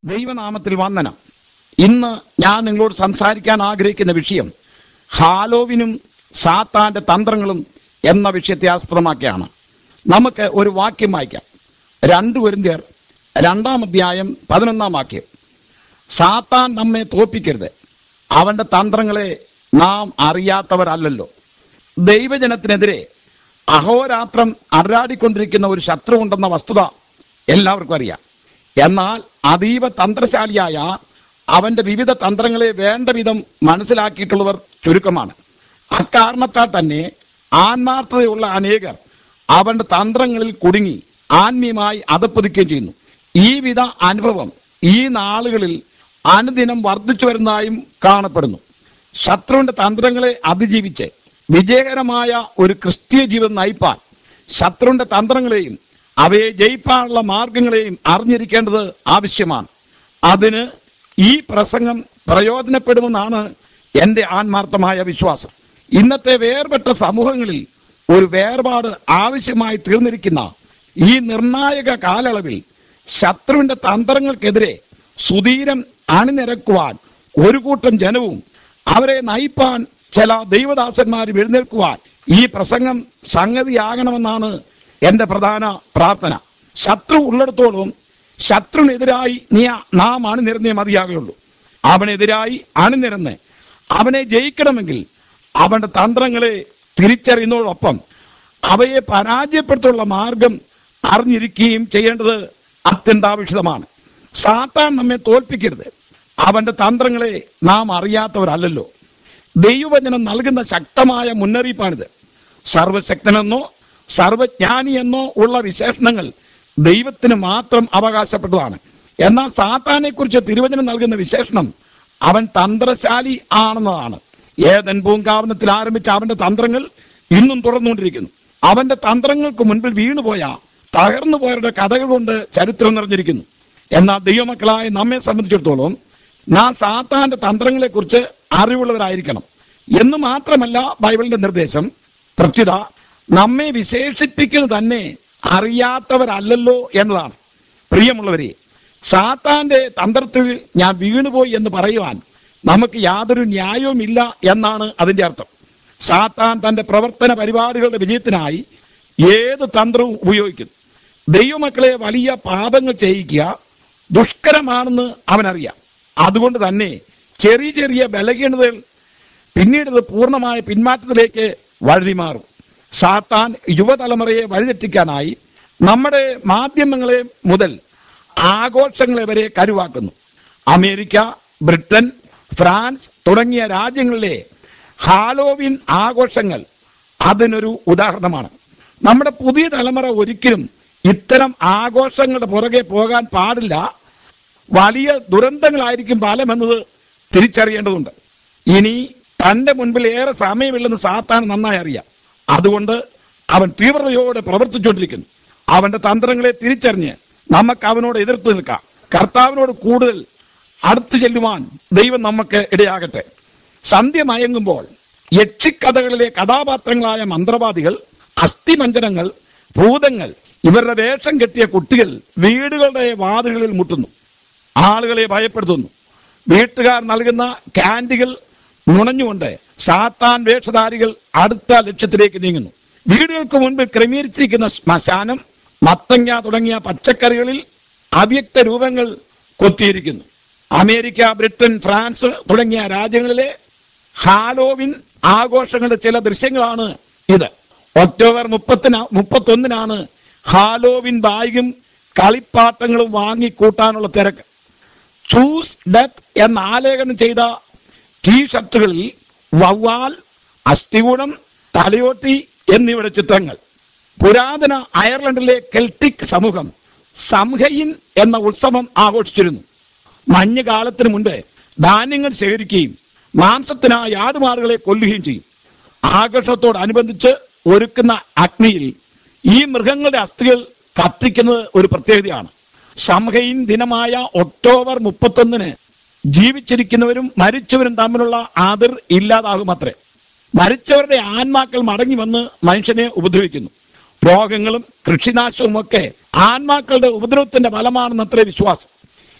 ദൈവനാമത്തിൽ വന്ദനം ഇന്ന് ഞാൻ നിങ്ങളോട് സംസാരിക്കാൻ ആഗ്രഹിക്കുന്ന വിഷയം ഹാലോവിനും സാത്താന്റെ തന്ത്രങ്ങളും എന്ന വിഷയത്തെ ആസ്പദമാക്കിയാണ് നമുക്ക് ഒരു വാക്യം വായിക്കാം രണ്ടു വരുന്തിയർ രണ്ടാം അധ്യായം പതിനൊന്നാം വാക്യം സാത്താൻ നമ്മെ തോപ്പിക്കരുത് അവന്റെ തന്ത്രങ്ങളെ നാം അറിയാത്തവരല്ലല്ലോ ദൈവജനത്തിനെതിരെ അഹോരാത്രം അറാടിക്കൊണ്ടിരിക്കുന്ന ഒരു ശത്രു ഉണ്ടെന്ന വസ്തുത എല്ലാവർക്കും അറിയാം എന്നാൽ അതീവ തന്ത്രശാലിയായ അവന്റെ വിവിധ തന്ത്രങ്ങളെ വേണ്ട വിധം മനസ്സിലാക്കിയിട്ടുള്ളവർ ചുരുക്കമാണ് അക്കാരണത്താൽ തന്നെ ആത്മാർത്ഥതയുള്ള അനേകർ അവന്റെ തന്ത്രങ്ങളിൽ കുടുങ്ങി ആത്മീയമായി അതപ്പതിക്കുകയും ചെയ്യുന്നു ഈ വിധ അനുഭവം ഈ നാളുകളിൽ അനുദിനം വർദ്ധിച്ചു വരുന്നതായും കാണപ്പെടുന്നു ശത്രുവിന്റെ തന്ത്രങ്ങളെ അതിജീവിച്ച് വിജയകരമായ ഒരു ക്രിസ്തീയ ജീവിതം നയിപ്പാൻ ശത്രുവിന്റെ തന്ത്രങ്ങളെയും അവയെ ജയിപ്പാനുള്ള മാർഗങ്ങളെയും അറിഞ്ഞിരിക്കേണ്ടത് ആവശ്യമാണ് അതിന് ഈ പ്രസംഗം പ്രയോജനപ്പെടുമെന്നാണ് എന്റെ ആത്മാർത്ഥമായ വിശ്വാസം ഇന്നത്തെ വേർപെട്ട സമൂഹങ്ങളിൽ ഒരു വേർപാട് ആവശ്യമായി തീർന്നിരിക്കുന്ന ഈ നിർണായക കാലയളവിൽ ശത്രുവിന്റെ തന്ത്രങ്ങൾക്കെതിരെ സുധീരം അണിനിരക്കുവാൻ ഒരു കൂട്ടം ജനവും അവരെ നയിപ്പാൻ ചില ദൈവദാസന്മാരും എഴുന്നേൽക്കുവാൻ ഈ പ്രസംഗം സംഗതിയാകണമെന്നാണ് എന്റെ പ്രധാന പ്രാർത്ഥന ശത്രു ഉള്ളിടത്തോളം ശത്രുവിനെതിരായി നീ നാം അണിനിരന്നേ മതിയാകുള്ളൂ അവനെതിരായി അണിനിരന്ന് അവനെ ജയിക്കണമെങ്കിൽ അവന്റെ തന്ത്രങ്ങളെ തിരിച്ചറിയുന്നതോടൊപ്പം അവയെ പരാജയപ്പെടുത്തുള്ള മാർഗം അറിഞ്ഞിരിക്കുകയും ചെയ്യേണ്ടത് അത്യന്താപേക്ഷിതമാണ് സാത്താൻ നമ്മെ തോൽപ്പിക്കരുത് അവന്റെ തന്ത്രങ്ങളെ നാം അറിയാത്തവരല്ലല്ലോ ദൈവവചനം നൽകുന്ന ശക്തമായ മുന്നറിയിപ്പാണിത് സർവശക്തനെന്നോ സർവജ്ഞാനി എന്നോ ഉള്ള വിശേഷണങ്ങൾ ദൈവത്തിന് മാത്രം അവകാശപ്പെട്ടതാണ് എന്നാൽ സാത്താനെ കുറിച്ച് തിരുവചനം നൽകുന്ന വിശേഷണം അവൻ തന്ത്രശാലി ആണെന്നതാണ് ഏതൻ പൂങ്കാവനത്തിൽ ആരംഭിച്ച അവന്റെ തന്ത്രങ്ങൾ ഇന്നും തുടർന്നുകൊണ്ടിരിക്കുന്നു അവന്റെ തന്ത്രങ്ങൾക്ക് മുൻപിൽ വീണുപോയ തകർന്നു പോയവരുടെ കഥകൾ കൊണ്ട് ചരിത്രം നിറഞ്ഞിരിക്കുന്നു എന്നാൽ ദൈവമക്കളായ നമ്മെ സംബന്ധിച്ചിടത്തോളം നാം സാത്താന്റെ തന്ത്രങ്ങളെ കുറിച്ച് അറിവുള്ളവരായിരിക്കണം എന്ന് മാത്രമല്ല ബൈബിളിന്റെ നിർദ്ദേശം പ്രത്യുത നമ്മെ വിശേഷിപ്പിക്കുന്നത് തന്നെ അറിയാത്തവരല്ലല്ലോ എന്നതാണ് പ്രിയമുള്ളവരെ സാത്താന്റെ തന്ത്രത്തിൽ ഞാൻ വീണുപോയി എന്ന് പറയുവാൻ നമുക്ക് യാതൊരു ന്യായവുമില്ല എന്നാണ് അതിന്റെ അർത്ഥം സാത്താൻ തന്റെ പ്രവർത്തന പരിപാടികളുടെ വിജയത്തിനായി ഏത് തന്ത്രവും ഉപയോഗിക്കുന്നു ദൈവമക്കളെ വലിയ പാപങ്ങൾ ചെയ്യിക്കുക ദുഷ്കരമാണെന്ന് അവനറിയാം അതുകൊണ്ട് തന്നെ ചെറിയ ചെറിയ ബലഹീനതകൾ പിന്നീട് ഇത് പൂർണ്ണമായ പിന്മാറ്റത്തിലേക്ക് വഴുതി മാറും സാത്താൻ യുവതലമുറയെ വഴിതെറ്റിക്കാനായി നമ്മുടെ മാധ്യമങ്ങളെ മുതൽ ആഘോഷങ്ങളെ വരെ കരുവാക്കുന്നു അമേരിക്ക ബ്രിട്ടൻ ഫ്രാൻസ് തുടങ്ങിയ രാജ്യങ്ങളിലെ ഹാലോവിൻ ആഘോഷങ്ങൾ അതിനൊരു ഉദാഹരണമാണ് നമ്മുടെ പുതിയ തലമുറ ഒരിക്കലും ഇത്തരം ആഘോഷങ്ങളുടെ പുറകെ പോകാൻ പാടില്ല വലിയ ദുരന്തങ്ങളായിരിക്കും ഫലമെന്നത് തിരിച്ചറിയേണ്ടതുണ്ട് ഇനി തന്റെ മുൻപിൽ ഏറെ സമയമില്ലെന്ന് സാത്താൻ നന്നായി അറിയാം അതുകൊണ്ട് അവൻ തീവ്രതയോടെ പ്രവർത്തിച്ചുകൊണ്ടിരിക്കുന്നു അവന്റെ തന്ത്രങ്ങളെ തിരിച്ചറിഞ്ഞ് നമുക്ക് അവനോട് എതിർത്ത് നിൽക്കാം കർത്താവിനോട് കൂടുതൽ അടുത്തു ചെല്ലുവാൻ ദൈവം നമുക്ക് ഇടയാകട്ടെ സന്ധ്യ മയങ്ങുമ്പോൾ യക്ഷിക്കഥകളിലെ കഥാപാത്രങ്ങളായ മന്ത്രവാദികൾ അസ്ഥിമഞ്ജനങ്ങൾ ഭൂതങ്ങൾ ഇവരുടെ വേഷം കെട്ടിയ കുട്ടികൾ വീടുകളുടെ വാതിലുകളിൽ മുട്ടുന്നു ആളുകളെ ഭയപ്പെടുത്തുന്നു വീട്ടുകാർ നൽകുന്ന ക്യാൻഡികൾ നുണഞ്ഞുകൊണ്ട് സാത്താൻ വേഷധാരികൾ അടുത്ത ലക്ഷ്യത്തിലേക്ക് നീങ്ങുന്നു വീടുകൾക്ക് മുൻപിൽ ക്രമീകരിച്ചിരിക്കുന്ന ശ്മശാനം മത്തങ്ങ തുടങ്ങിയ പച്ചക്കറികളിൽ അവ്യക്ത രൂപങ്ങൾ കൊത്തിയിരിക്കുന്നു അമേരിക്ക ബ്രിട്ടൻ ഫ്രാൻസ് തുടങ്ങിയ രാജ്യങ്ങളിലെ ഹാലോവിൻ ആഘോഷങ്ങളുടെ ചില ദൃശ്യങ്ങളാണ് ഇത് ഒക്ടോബർ മുപ്പത്തിന് മുപ്പത്തൊന്നിനാണ് ഹാലോവിൻ ബാഗും കളിപ്പാട്ടങ്ങളും വാങ്ങിക്കൂട്ടാനുള്ള തിരക്ക് ചൂസ് ഡെത്ത് എന്ന ആലേഖനം ചെയ്ത ടീഷർട്ടുകളിൽ വവ്വാൽ അസ്ഥികൂടം തലയോട്ടി എന്നിവയുടെ ചിത്രങ്ങൾ പുരാതന അയർലൻഡിലെ കെൽട്ടിക് സമൂഹം സംഹയിൻ എന്ന ഉത്സവം ആഘോഷിച്ചിരുന്നു മഞ്ഞുകാലത്തിന് മുൻപ് ധാന്യങ്ങൾ ശേഖരിക്കുകയും മാംസത്തിനായി ആടുമാടുകളെ കൊല്ലുകയും ചെയ്യും ആഘോഷത്തോടനുബന്ധിച്ച് ഒരുക്കുന്ന അഗ്നിയിൽ ഈ മൃഗങ്ങളുടെ അസ്ഥികൾ കത്തിക്കുന്നത് ഒരു പ്രത്യേകതയാണ് സംഹയിൻ ദിനമായ ഒക്ടോബർ മുപ്പത്തൊന്നിന് ജീവിച്ചിരിക്കുന്നവരും മരിച്ചവരും തമ്മിലുള്ള അതിർ ഇല്ലാതാകുമത്രേ മരിച്ചവരുടെ ആത്മാക്കൾ മടങ്ങി വന്ന് മനുഷ്യനെ ഉപദ്രവിക്കുന്നു രോഗങ്ങളും കൃഷിനാശവും ഒക്കെ ആത്മാക്കളുടെ ഉപദ്രവത്തിന്റെ ഫലമാണെന്നത്രേ വിശ്വാസം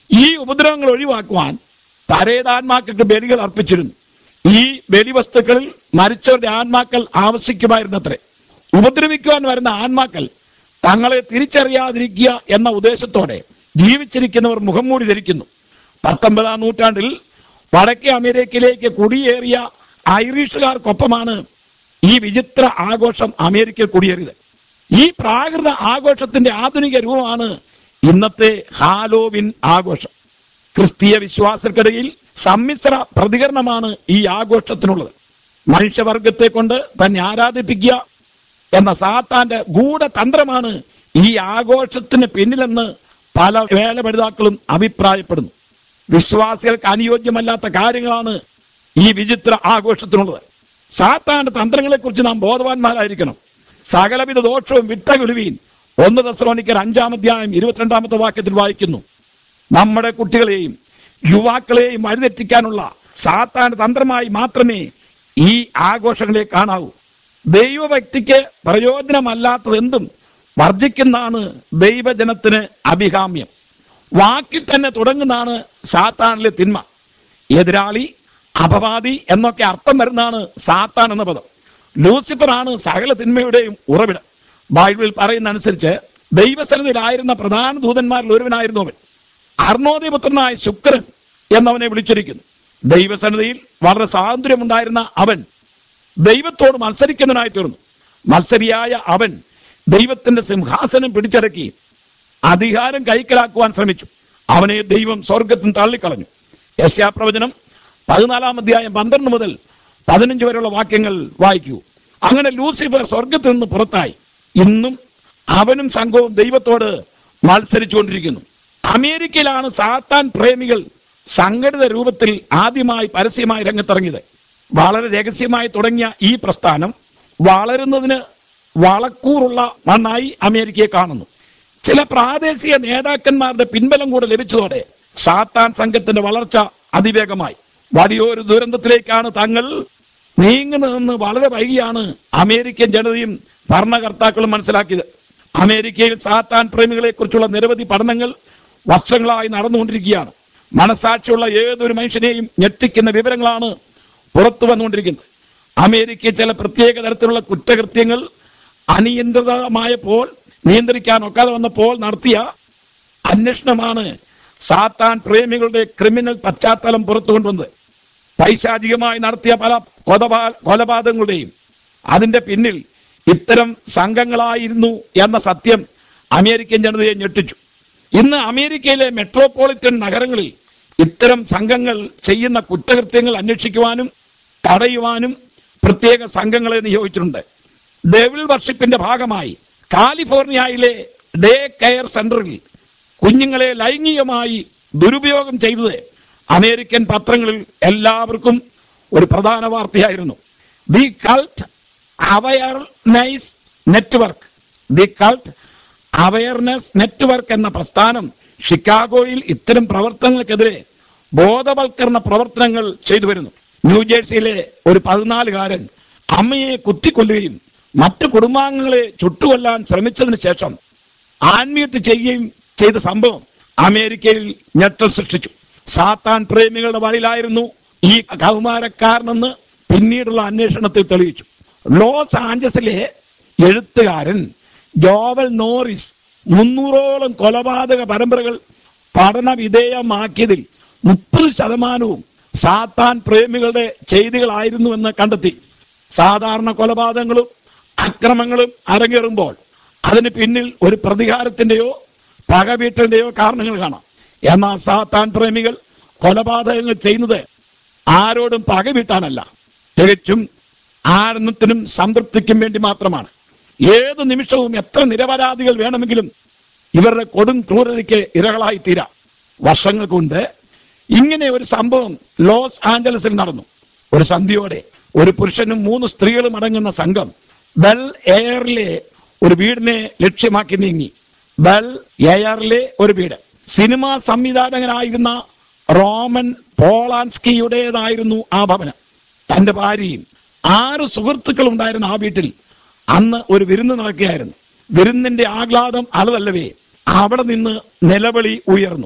ഈ ഉപദ്രവങ്ങൾ ഒഴിവാക്കുവാൻ പരേതാത്മാക്കൾക്ക് ബലികൾ അർപ്പിച്ചിരുന്നു ഈ ബലിവസ്തുക്കളിൽ മരിച്ചവരുടെ ആത്മാക്കൾ ആവശ്യിക്കുമായിരുന്നത്രേ ഉപദ്രവിക്കുവാൻ വരുന്ന ആത്മാക്കൾ തങ്ങളെ തിരിച്ചറിയാതിരിക്കുക എന്ന ഉദ്ദേശത്തോടെ ജീവിച്ചിരിക്കുന്നവർ മുഖംമൂടി ധരിക്കുന്നു പത്തൊമ്പതാം നൂറ്റാണ്ടിൽ വടക്കേ അമേരിക്കയിലേക്ക് കുടിയേറിയ ഐറിഷുകാർക്കൊപ്പമാണ് ഈ വിചിത്ര ആഘോഷം അമേരിക്കയിൽ കുടിയേറിയത് ഈ പ്രാകൃത ആഘോഷത്തിന്റെ ആധുനിക രൂപമാണ് ഇന്നത്തെ ഹാലോവിൻ ആഘോഷം ക്രിസ്തീയ വിശ്വാസർക്കിടയിൽ സമ്മിശ്ര പ്രതികരണമാണ് ഈ ആഘോഷത്തിനുള്ളത് മനുഷ്യവർഗത്തെ കൊണ്ട് തന്നെ ആരാധിപ്പിക്കുക എന്ന സാത്താന്റെ ഗൂഢതന്ത്രമാണ് ഈ ആഘോഷത്തിന് പിന്നിലെന്ന് പല വേലപഠിതാക്കളും അഭിപ്രായപ്പെടുന്നു വിശ്വാസികൾക്ക് അനുയോജ്യമല്ലാത്ത കാര്യങ്ങളാണ് ഈ വിചിത്ര ആഘോഷത്തിനുള്ളത് സാത്താന്റെ തന്ത്രങ്ങളെക്കുറിച്ച് നാം ബോധവാന്മാരായിരിക്കണം സകലവിധ ദോഷവും വിട്ടകൊലുവീൻ ഒന്ന് ദശലോനിക്കർ അഞ്ചാം അധ്യായം ഇരുപത്തിരണ്ടാമത്തെ വാക്യത്തിൽ വായിക്കുന്നു നമ്മുടെ കുട്ടികളെയും യുവാക്കളെയും വഴിതെറ്റിക്കാനുള്ള സാത്താന്റെ തന്ത്രമായി മാത്രമേ ഈ ആഘോഷങ്ങളെ കാണാവൂ ദൈവവ്യക്തിക്ക് പ്രയോജനമല്ലാത്തതെന്തും വർജിക്കുന്നതാണ് ദൈവജനത്തിന് അഭികാമ്യം വാക്കിൽ തന്നെ തുടങ്ങുന്നതാണ് സാത്താനിലെ തിന്മ എതിരാളി അപവാദി എന്നൊക്കെ അർത്ഥം വരുന്നതാണ് സാത്താൻ എന്ന പദം ലൂസിഫർ ആണ് സകല തിന്മയുടെയും ഉറവിടം ബൈബിളിൽ പറയുന്ന അനുസരിച്ച് ദൈവസന്നിധിയിലായിരുന്ന പ്രധാന ദൂതന്മാരിൽ ഒരുവനായിരുന്നു അവൻ അർണോദിപുത്രനായ ശുക്രൻ എന്നവനെ വിളിച്ചിരിക്കുന്നു ദൈവസന്നിധിയിൽ വളരെ സ്വാതന്ത്ര്യമുണ്ടായിരുന്ന അവൻ ദൈവത്തോട് മത്സരിക്കുന്നതിനായി തീർന്നു മത്സരിയായ അവൻ ദൈവത്തിന്റെ സിംഹാസനം പിടിച്ചടക്കി അധികാരം കൈക്കലാക്കുവാൻ ശ്രമിച്ചു അവനെ ദൈവം സ്വർഗത്തിൽ തള്ളിക്കളഞ്ഞു യശാപ്രവചനം പതിനാലാം അധ്യായം പന്ത്രണ്ട് മുതൽ പതിനഞ്ച് വരെയുള്ള വാക്യങ്ങൾ വായിക്കൂ അങ്ങനെ ലൂസിഫർ സ്വർഗത്തിൽ നിന്ന് പുറത്തായി ഇന്നും അവനും സംഘവും ദൈവത്തോട് മത്സരിച്ചുകൊണ്ടിരിക്കുന്നു അമേരിക്കയിലാണ് സാത്താൻ പ്രേമികൾ സംഘടിത രൂപത്തിൽ ആദ്യമായി പരസ്യമായി രംഗത്തിറങ്ങിയത് വളരെ രഹസ്യമായി തുടങ്ങിയ ഈ പ്രസ്ഥാനം വളരുന്നതിന് വളക്കൂറുള്ള മണ്ണായി അമേരിക്കയെ കാണുന്നു ചില പ്രാദേശിക നേതാക്കന്മാരുടെ പിൻബലം കൂടെ ലഭിച്ചതോടെ സാത്താൻ സംഘത്തിന്റെ വളർച്ച അതിവേഗമായി വലിയൊരു ദുരന്തത്തിലേക്കാണ് തങ്ങൾ നീങ്ങുന്നതെന്ന് വളരെ വൈകിയാണ് അമേരിക്കൻ ജനതയും ഭരണകർത്താക്കളും മനസ്സിലാക്കിയത് അമേരിക്കയിൽ സാത്താൻ പ്രേമികളെ കുറിച്ചുള്ള നിരവധി പഠനങ്ങൾ വർഷങ്ങളായി നടന്നുകൊണ്ടിരിക്കുകയാണ് മനസാക്ഷിയുള്ള ഏതൊരു മനുഷ്യനെയും ഞെട്ടിക്കുന്ന വിവരങ്ങളാണ് പുറത്തു വന്നുകൊണ്ടിരിക്കുന്നത് അമേരിക്കയിൽ ചില പ്രത്യേക തരത്തിലുള്ള കുറ്റകൃത്യങ്ങൾ അനിയന്ത്രിതമായപ്പോൾ നിയന്ത്രിക്കാൻ ഒക്കാതെ വന്നപ്പോൾ നടത്തിയ അന്വേഷണമാണ് സാത്താൻ പ്രേമികളുടെ ക്രിമിനൽ പശ്ചാത്തലം പുറത്തു കൊണ്ടുവന്നത് പൈശാചികമായി നടത്തിയ പല കൊലപാ കൊലപാതകങ്ങളുടെയും അതിന്റെ പിന്നിൽ ഇത്തരം സംഘങ്ങളായിരുന്നു എന്ന സത്യം അമേരിക്കൻ ജനതയെ ഞെട്ടിച്ചു ഇന്ന് അമേരിക്കയിലെ മെട്രോപൊളിറ്റൻ നഗരങ്ങളിൽ ഇത്തരം സംഘങ്ങൾ ചെയ്യുന്ന കുറ്റകൃത്യങ്ങൾ അന്വേഷിക്കുവാനും തടയുവാനും പ്രത്യേക സംഘങ്ങളെ നിയോഗിച്ചിട്ടുണ്ട് ഡെവിൾ വർഷിപ്പിന്റെ ഭാഗമായി കാലിഫോർണിയയിലെ ഡേ കെയർ സെന്ററിൽ കുഞ്ഞുങ്ങളെ ലൈംഗികമായി ദുരുപയോഗം ചെയ്തത് അമേരിക്കൻ പത്രങ്ങളിൽ എല്ലാവർക്കും ഒരു പ്രധാന വാർത്തയായിരുന്നു the cult awareness network the cult awareness network എന്ന പ്രസ്ഥാനം ഷിക്കാഗോയിൽ ഇത്തരം പ്രവർത്തനങ്ങൾക്കെതിരെ ബോധവൽക്കരണ പ്രവർത്തനങ്ങൾ ചെയ്തു വരുന്നു ന്യൂജേഴ്സിയിലെ ഒരു പതിനാലുകാരൻ അമ്മയെ കുത്തിക്കൊല്ലുകയും മറ്റു കുടുംബാംഗങ്ങളെ ചുട്ടുകൊല്ലാൻ ശ്രമിച്ചതിന് ശേഷം ആത്മീയത്ത് ചെയ്യുകയും ചെയ്ത സംഭവം അമേരിക്കയിൽ ഞെട്ടൽ സൃഷ്ടിച്ചു സാത്താൻ പ്രേമികളുടെ വഴിയിലായിരുന്നു ഈ കൗമാരക്കാരനെന്ന് പിന്നീടുള്ള അന്വേഷണത്തിൽ തെളിയിച്ചു ലോസ് ആഞ്ചസിലെ എഴുത്തുകാരൻ ജോവൽ നോറിസ് മുന്നൂറോളം കൊലപാതക പരമ്പരകൾ പഠന വിധേയമാക്കിയതിൽ മുപ്പത് ശതമാനവും സാത്താൻ പ്രേമികളുടെ ചെയ്തികളായിരുന്നുവെന്ന് കണ്ടെത്തി സാധാരണ കൊലപാതകങ്ങളും അക്രമങ്ങളും അരങ്ങേറുമ്പോൾ അതിന് പിന്നിൽ ഒരു പ്രതികാരത്തിന്റെയോ പകവീട്ടന്റെയോ കാരണങ്ങൾ കാണാം എന്നാൽ സാത്താൻ പ്രേമികൾ കൊലപാതകങ്ങൾ ചെയ്യുന്നത് ആരോടും പകവീട്ടാനല്ല തികച്ചും ആനന്ദത്തിനും സംതൃപ്തിക്കും വേണ്ടി മാത്രമാണ് ഏത് നിമിഷവും എത്ര നിരപരാധികൾ വേണമെങ്കിലും ഇവരുടെ കൊടും ക്രൂരതയ്ക്ക് ഇരകളായി തീരാം വർഷങ്ങൾക്ക് മുൻപ് ഇങ്ങനെ ഒരു സംഭവം ലോസ് ആഞ്ചലസിൽ നടന്നു ഒരു സന്ധ്യയോടെ ഒരു പുരുഷനും മൂന്ന് സ്ത്രീകളും അടങ്ങുന്ന സംഘം ബെൽ എയറിലെ ഒരു വീടിനെ ലക്ഷ്യമാക്കി നീങ്ങി ബെൽ എയറിലെ ഒരു വീട് സിനിമാ സംവിധായകനായിരുന്ന റോമൻ പോളാൻസ്കിയുടേതായിരുന്നു ആ ഭവനം തന്റെ ഭാര്യയും ആറ് സുഹൃത്തുക്കൾ ഉണ്ടായിരുന്ന ആ വീട്ടിൽ അന്ന് ഒരു വിരുന്ന് നടക്കുകയായിരുന്നു വിരുന്നിന്റെ ആഹ്ലാദം അളവല്ലവേ അവിടെ നിന്ന് നിലവിളി ഉയർന്നു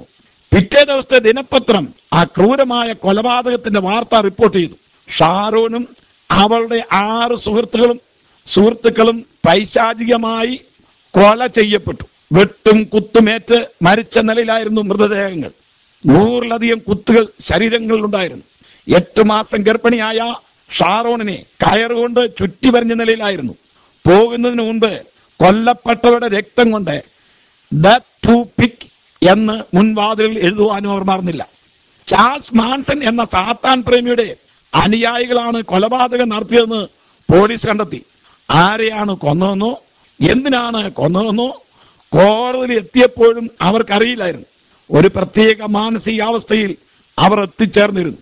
പിറ്റേ ദിവസത്തെ ദിനപത്രം ആ ക്രൂരമായ കൊലപാതകത്തിന്റെ വാർത്ത റിപ്പോർട്ട് ചെയ്തു ഷാറൂനും അവളുടെ ആറ് സുഹൃത്തുക്കളും സുഹൃത്തുക്കളും പൈശാചികമായി കൊല ചെയ്യപ്പെട്ടു വെട്ടും കുത്തുമേറ്റ് മരിച്ച നിലയിലായിരുന്നു മൃതദേഹങ്ങൾ നൂറിലധികം കുത്തുകൾ ശരീരങ്ങളിലുണ്ടായിരുന്നു എട്ട് മാസം ഗർഭിണിയായ ഷാറോണിനെ കയറുകൊണ്ട് ചുറ്റി വരഞ്ഞ നിലയിലായിരുന്നു പോകുന്നതിന് മുൻപ് കൊല്ലപ്പെട്ടവരുടെ രക്തം കൊണ്ട് ഡെത്ത് ടു പിക്ക് എന്ന് മുൻവാതിലിൽ എഴുതുവാനും അവർ മറന്നില്ല ചാൾസ് മാൻസൺ എന്ന സാത്താൻ പ്രേമിയുടെ അനുയായികളാണ് കൊലപാതകം നടത്തിയതെന്ന് പോലീസ് കണ്ടെത്തി ആരെയാണ് കൊന്നതെന്നോ എന്തിനാണ് കൊന്നതെന്നോ കോടതിയിൽ എത്തിയപ്പോഴും അവർക്കറിയില്ലായിരുന്നു ഒരു പ്രത്യേക മാനസികാവസ്ഥയിൽ അവർ എത്തിച്ചേർന്നിരുന്നു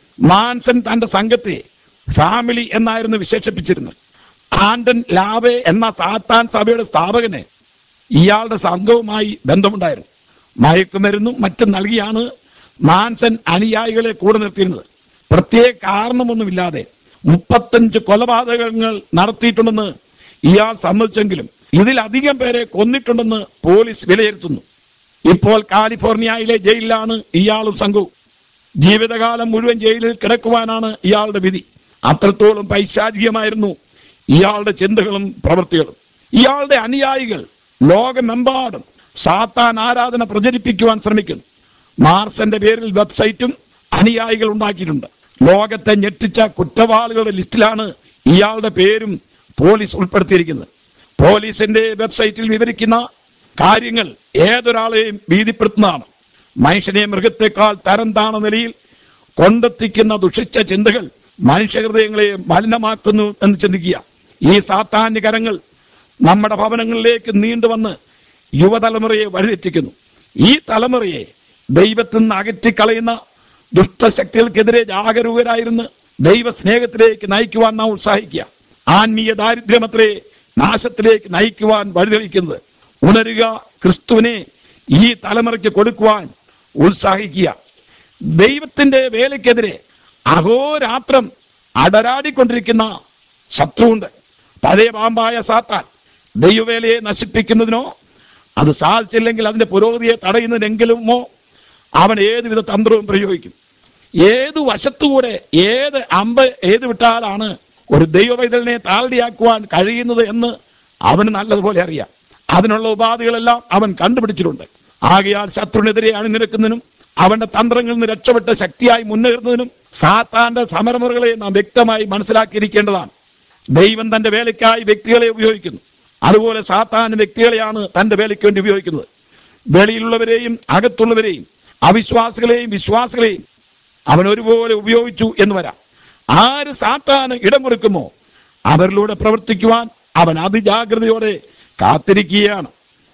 മാൻസൺ തന്റെ സംഘത്തെ ഫാമിലി എന്നായിരുന്നു വിശേഷിപ്പിച്ചിരുന്നത് ആൻഡൻ ലാവെ എന്ന സാത്താൻ സഭയുടെ സ്ഥാപകന് ഇയാളുടെ സംഘവുമായി ബന്ധമുണ്ടായിരുന്നു മയക്കുമരുന്നും മറ്റും നൽകിയാണ് മാൻസൻ അനുയായികളെ കൂടെ നിർത്തിയിരുന്നത് പ്രത്യേക കാരണമൊന്നുമില്ലാതെ മുപ്പത്തഞ്ച് കൊലപാതകങ്ങൾ നടത്തിയിട്ടുണ്ടെന്ന് ഇയാൾ സമ്മതിച്ചെങ്കിലും ഇതിലധികം പേരെ കൊന്നിട്ടുണ്ടെന്ന് പോലീസ് വിലയിരുത്തുന്നു ഇപ്പോൾ കാലിഫോർണിയയിലെ ജയിലിലാണ് ഇയാളും സംഘവും ജീവിതകാലം മുഴുവൻ ജയിലിൽ കിടക്കുവാനാണ് ഇയാളുടെ വിധി അത്രത്തോളം പൈശാചികമായിരുന്നു ഇയാളുടെ ചിന്തകളും പ്രവൃത്തികളും ഇയാളുടെ അനുയായികൾ ലോകമെമ്പാടും സാത്താൻ ആരാധന പ്രചരിപ്പിക്കുവാൻ ശ്രമിക്കുന്നു മാർസന്റെ പേരിൽ വെബ്സൈറ്റും അനുയായികൾ ഉണ്ടാക്കിയിട്ടുണ്ട് ലോകത്തെ ഞെട്ടിച്ച കുറ്റവാളികളുടെ ലിസ്റ്റിലാണ് ഇയാളുടെ പേരും പോലീസ് ഉൾപ്പെടുത്തിയിരിക്കുന്നത് പോലീസിന്റെ വെബ്സൈറ്റിൽ വിവരിക്കുന്ന കാര്യങ്ങൾ ഏതൊരാളെയും ഭീതിപ്പെടുത്തുന്നതാണ് മനുഷ്യനെ മൃഗത്തെക്കാൾ തരം താണ നിലയിൽ കൊണ്ടെത്തിക്കുന്ന ദുഷിച്ച ചിന്തകൾ മനുഷ്യഹൃദയങ്ങളെ മലിനമാക്കുന്നു എന്ന് ചിന്തിക്കുക ഈ സാത്താന്യ കരങ്ങൾ നമ്മുടെ ഭവനങ്ങളിലേക്ക് നീണ്ടുവന്ന് യുവതലമുറയെ വഴിതെറ്റിക്കുന്നു ഈ തലമുറയെ ദൈവത്തിൽ നിന്ന് അകറ്റിക്കളയുന്ന ദുഷ്ടശക്തികൾക്കെതിരെ ജാഗരൂകരായിരുന്ന് ദൈവസ്നേഹത്തിലേക്ക് നയിക്കുവാൻ നാം ഉത്സാഹിക്കുക ആത്മീയ ദാരിദ്ര്യമത്രേ നാശത്തിലേക്ക് നയിക്കുവാൻ വഴിതെളിക്കുന്നത് ഉണരുക ക്രിസ്തുവിനെ ഈ തലമുറയ്ക്ക് കൊടുക്കുവാൻ ഉത്സാഹിക്കുക ദൈവത്തിന്റെ വേലയ്ക്കെതിരെ അഹോരാത്രം അടരാടിക്കൊണ്ടിരിക്കുന്ന ശത്രുവുണ്ട് പഴയ പാമ്പായ സാത്താൻ ദൈവവേലയെ നശിപ്പിക്കുന്നതിനോ അത് സാധിച്ചില്ലെങ്കിൽ അതിന്റെ പുരോഗതിയെ തടയുന്നതിനെങ്കിലുമോ അവൻ ഏതുവിധ തന്ത്രവും പ്രയോഗിക്കും ഏത് വശത്തുകൂടെ ഏത് അമ്പ് ഏത് വിട്ടാലാണ് ഒരു ദൈവവൈതലിനെ താളടിയാക്കുവാൻ കഴിയുന്നത് എന്ന് അവന് നല്ലതുപോലെ അറിയാം അതിനുള്ള ഉപാധികളെല്ലാം അവൻ കണ്ടുപിടിച്ചിട്ടുണ്ട് ആകയാൽ ശത്രുവിനെതിരെ അണിനിരക്കുന്നതിനും അവന്റെ തന്ത്രങ്ങളിൽ നിന്ന് രക്ഷപ്പെട്ട ശക്തിയായി മുന്നേറുന്നതിനും സാത്താന്റെ സമരമുറകളെ നാം വ്യക്തമായി മനസ്സിലാക്കിയിരിക്കേണ്ടതാണ് ദൈവം തന്റെ വേലയ്ക്കായി വ്യക്തികളെ ഉപയോഗിക്കുന്നു അതുപോലെ സാത്താൻ വ്യക്തികളെയാണ് തന്റെ വേലയ്ക്ക് വേണ്ടി ഉപയോഗിക്കുന്നത് വെളിയിലുള്ളവരെയും അകത്തുള്ളവരെയും അവിശ്വാസികളെയും വിശ്വാസികളെയും അവൻ ഒരുപോലെ ഉപയോഗിച്ചു എന്ന് വരാം ആര് സാത്താന് ഇടമൊരുക്കുമോ അവരിലൂടെ പ്രവർത്തിക്കുവാൻ അവൻ അതിജാഗ്രതയോടെ കാത്തിരിക്കുകയാണ്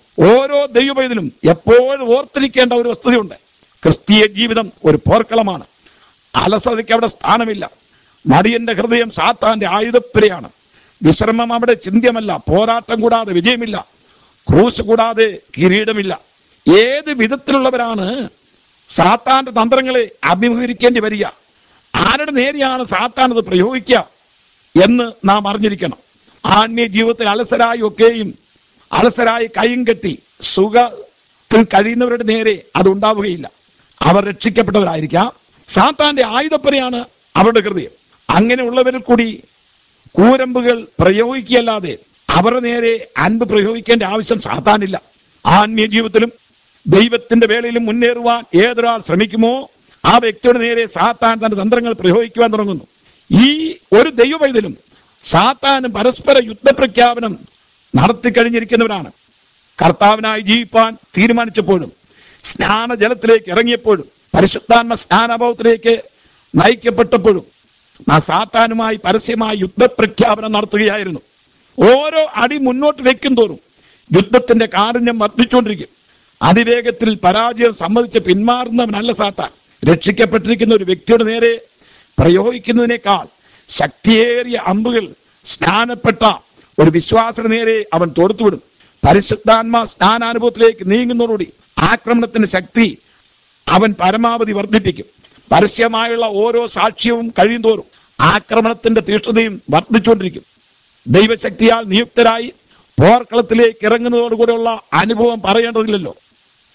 ഓരോ ദൈവവൈതലും എപ്പോഴും ഓർത്തിരിക്കേണ്ട ഒരു വസ്തുതയുണ്ട് ക്രിസ്തീയ ജീവിതം ഒരു പോർക്കളമാണ് അലസതയ്ക്ക് അവിടെ സ്ഥാനമില്ല മടിയന്റെ ഹൃദയം സാത്താന്റെ ആയുധപ്പുരയാണ് വിശ്രമം അവിടെ ചിന്ത്യമല്ല പോരാട്ടം കൂടാതെ വിജയമില്ല ക്രൂശ് കൂടാതെ കിരീടമില്ല ഏത് വിധത്തിലുള്ളവരാണ് സാത്താന്റെ തന്ത്രങ്ങളെ അഭിമുഖീകരിക്കേണ്ടി വരിക ആരുടെ നേരെയാണ് സാത്താൻ അത് പ്രയോഗിക്കുക എന്ന് നാം അറിഞ്ഞിരിക്കണം ആത്മീയ ജീവിതത്തിൽ അലസരായി ഒക്കെയും അലസരായി കൈയും കെട്ടി സുഖത്തിൽ കഴിയുന്നവരുടെ നേരെ അത് ഉണ്ടാവുകയില്ല അവർ രക്ഷിക്കപ്പെട്ടവരായിരിക്കാം സാത്താന്റെ ആയുധപ്പരയാണ് അവരുടെ ഹൃദയം അങ്ങനെയുള്ളവരിൽ കൂടി കൂരമ്പുകൾ പ്രയോഗിക്കുകയല്ലാതെ അവരുടെ നേരെ അൻപ് പ്രയോഗിക്കേണ്ട ആവശ്യം സാത്താനില്ല ആത്മീയ ജീവിതത്തിലും ദൈവത്തിന്റെ വേളയിലും മുന്നേറുവാൻ ഏതൊരാൾ ശ്രമിക്കുമോ ആ വ്യക്തിയുടെ നേരെ സാത്താൻ തന്റെ തന്ത്രങ്ങൾ പ്രയോഗിക്കുവാൻ തുടങ്ങുന്നു ഈ ഒരു ദൈവവൈതലും സാത്താനും പരസ്പര യുദ്ധപ്രഖ്യാപനം നടത്തിക്കഴിഞ്ഞിരിക്കുന്നവരാണ് കർത്താവിനായി ജീവിപ്പാൻ തീരുമാനിച്ചപ്പോഴും സ്നാനജലത്തിലേക്ക് ഇറങ്ങിയപ്പോഴും പരിശുദ്ധാത്മ സ്നാനാഭാവത്തിലേക്ക് നയിക്കപ്പെട്ടപ്പോഴും ആ സാത്താനുമായി പരസ്യമായി യുദ്ധപ്രഖ്യാപനം നടത്തുകയായിരുന്നു ഓരോ അടി മുന്നോട്ട് വെക്കും തോറും യുദ്ധത്തിന്റെ കാഠിന്യം വർദ്ധിച്ചുകൊണ്ടിരിക്കും അതിവേഗത്തിൽ പരാജയം സമ്മതിച്ച് പിന്മാറുന്നവനല്ല സാത്താൻ രക്ഷിക്കപ്പെട്ടിരിക്കുന്ന ഒരു വ്യക്തിയുടെ നേരെ പ്രയോഗിക്കുന്നതിനേക്കാൾ ശക്തിയേറിയ അമ്പുകൾ സ്നാനപ്പെട്ട ഒരു വിശ്വാസത്തിന് നേരെ അവൻ തൊടുത്തുവിടും പരിശുദ്ധാത്മാ സ്നാനാനുഭവത്തിലേക്ക് നീങ്ങുന്നതോടുകൂടി ആക്രമണത്തിന്റെ ശക്തി അവൻ പരമാവധി വർദ്ധിപ്പിക്കും പരസ്യമായുള്ള ഓരോ സാക്ഷ്യവും കഴിയുന്തോറും ആക്രമണത്തിന്റെ തീഷ്ണതയും വർദ്ധിച്ചുകൊണ്ടിരിക്കും ദൈവശക്തിയാൽ നിയുക്തരായി പോർക്കളത്തിലേക്ക് ഇറങ്ങുന്നതോടുകൂടെയുള്ള അനുഭവം പറയേണ്ടതില്ലല്ലോ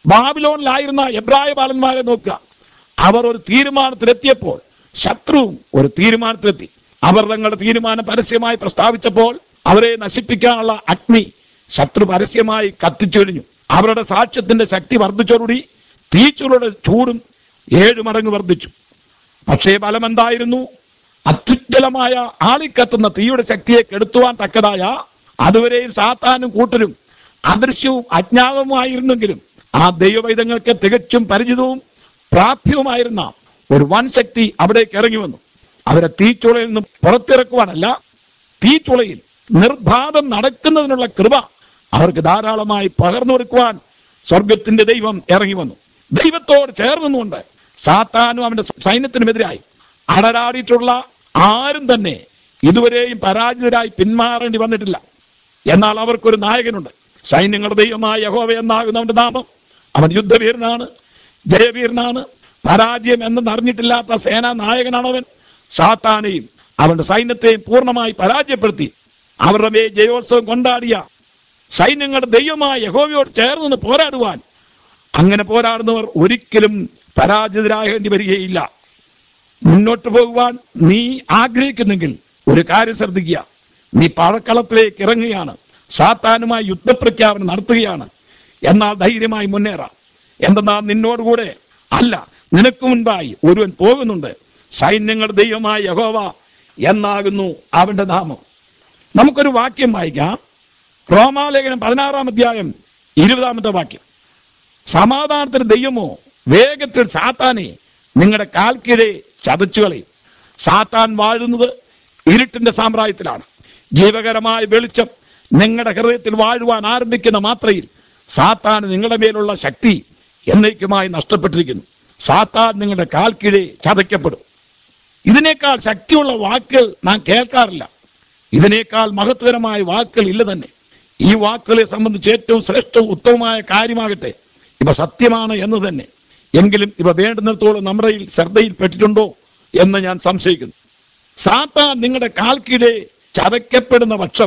ബാബിലോണിലായിരുന്ന എബ്രായ ബാലന്മാരെ നോക്കുക അവർ ഒരു തീരുമാനത്തിലെത്തിയപ്പോൾ ശത്രുവും ഒരു തീരുമാനത്തിലെത്തി അവർ തങ്ങളുടെ തീരുമാനം പരസ്യമായി പ്രസ്താവിച്ചപ്പോൾ അവരെ നശിപ്പിക്കാനുള്ള അഗ്നി ശത്രു പരസ്യമായി കത്തിച്ചൊരിഞ്ഞു അവരുടെ സാക്ഷ്യത്തിന്റെ ശക്തി വർദ്ധിച്ചോടുകൂടി തീച്ചുളുടെ ചൂടും ഏഴു മടങ്ങ് വർദ്ധിച്ചു പക്ഷേ ഫലം എന്തായിരുന്നു അത്യുജ്വലമായ ആളിക്കത്തുന്ന തീയുടെ ശക്തിയെ കെടുത്തുവാൻ തക്കതായ അതുവരെയും സാത്താനും കൂട്ടരും അദൃശ്യവും അജ്ഞാതവുമായിരുന്നെങ്കിലും ആ ദൈവവൈദങ്ങൾക്ക് തികച്ചും പരിചിതവും പ്രാപ്യവുമായിരുന്ന ഒരു വൻ ശക്തി അവിടേക്ക് ഇറങ്ങി വന്നു അവരെ തീച്ചുളയിൽ നിന്ന് പുറത്തിറക്കുവാനല്ല തീച്ചുളയിൽ നിർബാധം നടക്കുന്നതിനുള്ള കൃപ അവർക്ക് ധാരാളമായി പകർന്നു കൊടുക്കുവാൻ സ്വർഗത്തിന്റെ ദൈവം ഇറങ്ങി വന്നു ദൈവത്തോട് ചേർന്നുകൊണ്ട് സാത്താനും അവന്റെ സൈന്യത്തിനുമെതിരായി അടരാടിയിട്ടുള്ള ആരും തന്നെ ഇതുവരെയും പരാജിതരായി പിന്മാറേണ്ടി വന്നിട്ടില്ല എന്നാൽ അവർക്കൊരു നായകനുണ്ട് സൈന്യങ്ങളുടെ ദൈവമായ യഹോവ എന്നാകുന്ന അവന്റെ നാമം അവൻ യുദ്ധവീരനാണ് ജയവീരനാണ് പരാജയം എന്നെന്ന് അറിഞ്ഞിട്ടില്ലാത്ത സേനാ നായകനാണ് അവൻ സാത്താനെയും അവന്റെ സൈന്യത്തെയും പൂർണ്ണമായി പരാജയപ്പെടുത്തി അവരുടെ മേൽ ജയോത്സവം കൊണ്ടാടിയ സൈന്യങ്ങളുടെ ദൈവമായ യഹോവയോട് ചേർന്ന് നിന്ന് പോരാടുവാൻ അങ്ങനെ പോരാടുന്നവർ ഒരിക്കലും പരാജിതരാകേണ്ടി വരികയില്ല മുന്നോട്ട് പോകുവാൻ നീ ആഗ്രഹിക്കുന്നെങ്കിൽ ഒരു കാര്യം ശ്രദ്ധിക്കുക നീ പഴക്കളത്തിലേക്ക് ഇറങ്ങുകയാണ് സാത്താനുമായി യുദ്ധപ്രഖ്യാപനം നടത്തുകയാണ് എന്നാൽ ധൈര്യമായി മുന്നേറാം എന്തെന്നാൽ നിന്നോടുകൂടെ അല്ല നിനക്ക് മുൻപായി ഒരുവൻ പോകുന്നുണ്ട് സൈന്യങ്ങളുടെ ദൈവമായ യഹോവ എന്നാകുന്നു അവന്റെ നാമം നമുക്കൊരു വാക്യം വായിക്കാം റോമാലേഖനം പതിനാറാം അധ്യായം ഇരുപതാമത്തെ വാക്യം സമാധാനത്തിന് ദൈവമോ വേഗത്തിൽ സാത്താനെ നിങ്ങളുടെ കാൽക്കീഴെ ചതച്ചുകളയും സാത്താൻ വാഴുന്നത് ഇരുട്ടിന്റെ സാമ്രാജ്യത്തിലാണ് ജീവകരമായ വെളിച്ചം നിങ്ങളുടെ ഹൃദയത്തിൽ വാഴുവാൻ ആരംഭിക്കുന്ന മാത്രയിൽ സാത്താൻ നിങ്ങളുടെ മേലുള്ള ശക്തി എന്നേക്കുമായി നഷ്ടപ്പെട്ടിരിക്കുന്നു സാത്താൻ നിങ്ങളുടെ കാൽക്കീഴെ ചതയ്ക്കപ്പെടും ഇതിനേക്കാൾ ശക്തിയുള്ള വാക്കുകൾ നാം കേൾക്കാറില്ല ഇതിനേക്കാൾ മഹത്വകരമായ വാക്കുകൾ ഇല്ല തന്നെ ഈ വാക്കുകളെ സംബന്ധിച്ച് ഏറ്റവും ശ്രേഷ്ഠവും ഉത്തമമായ കാര്യമാകട്ടെ ഇവ സത്യമാണ് എന്ന് തന്നെ എങ്കിലും ഇവ വേണ്ടുന്നിടത്തോളം നമ്മുടെ ഈ ശ്രദ്ധയിൽപ്പെട്ടിട്ടുണ്ടോ എന്ന് ഞാൻ സംശയിക്കുന്നു സാത്താൻ നിങ്ങളുടെ കാൽക്കീഴെ ചതയ്ക്കപ്പെടുന്ന പക്ഷം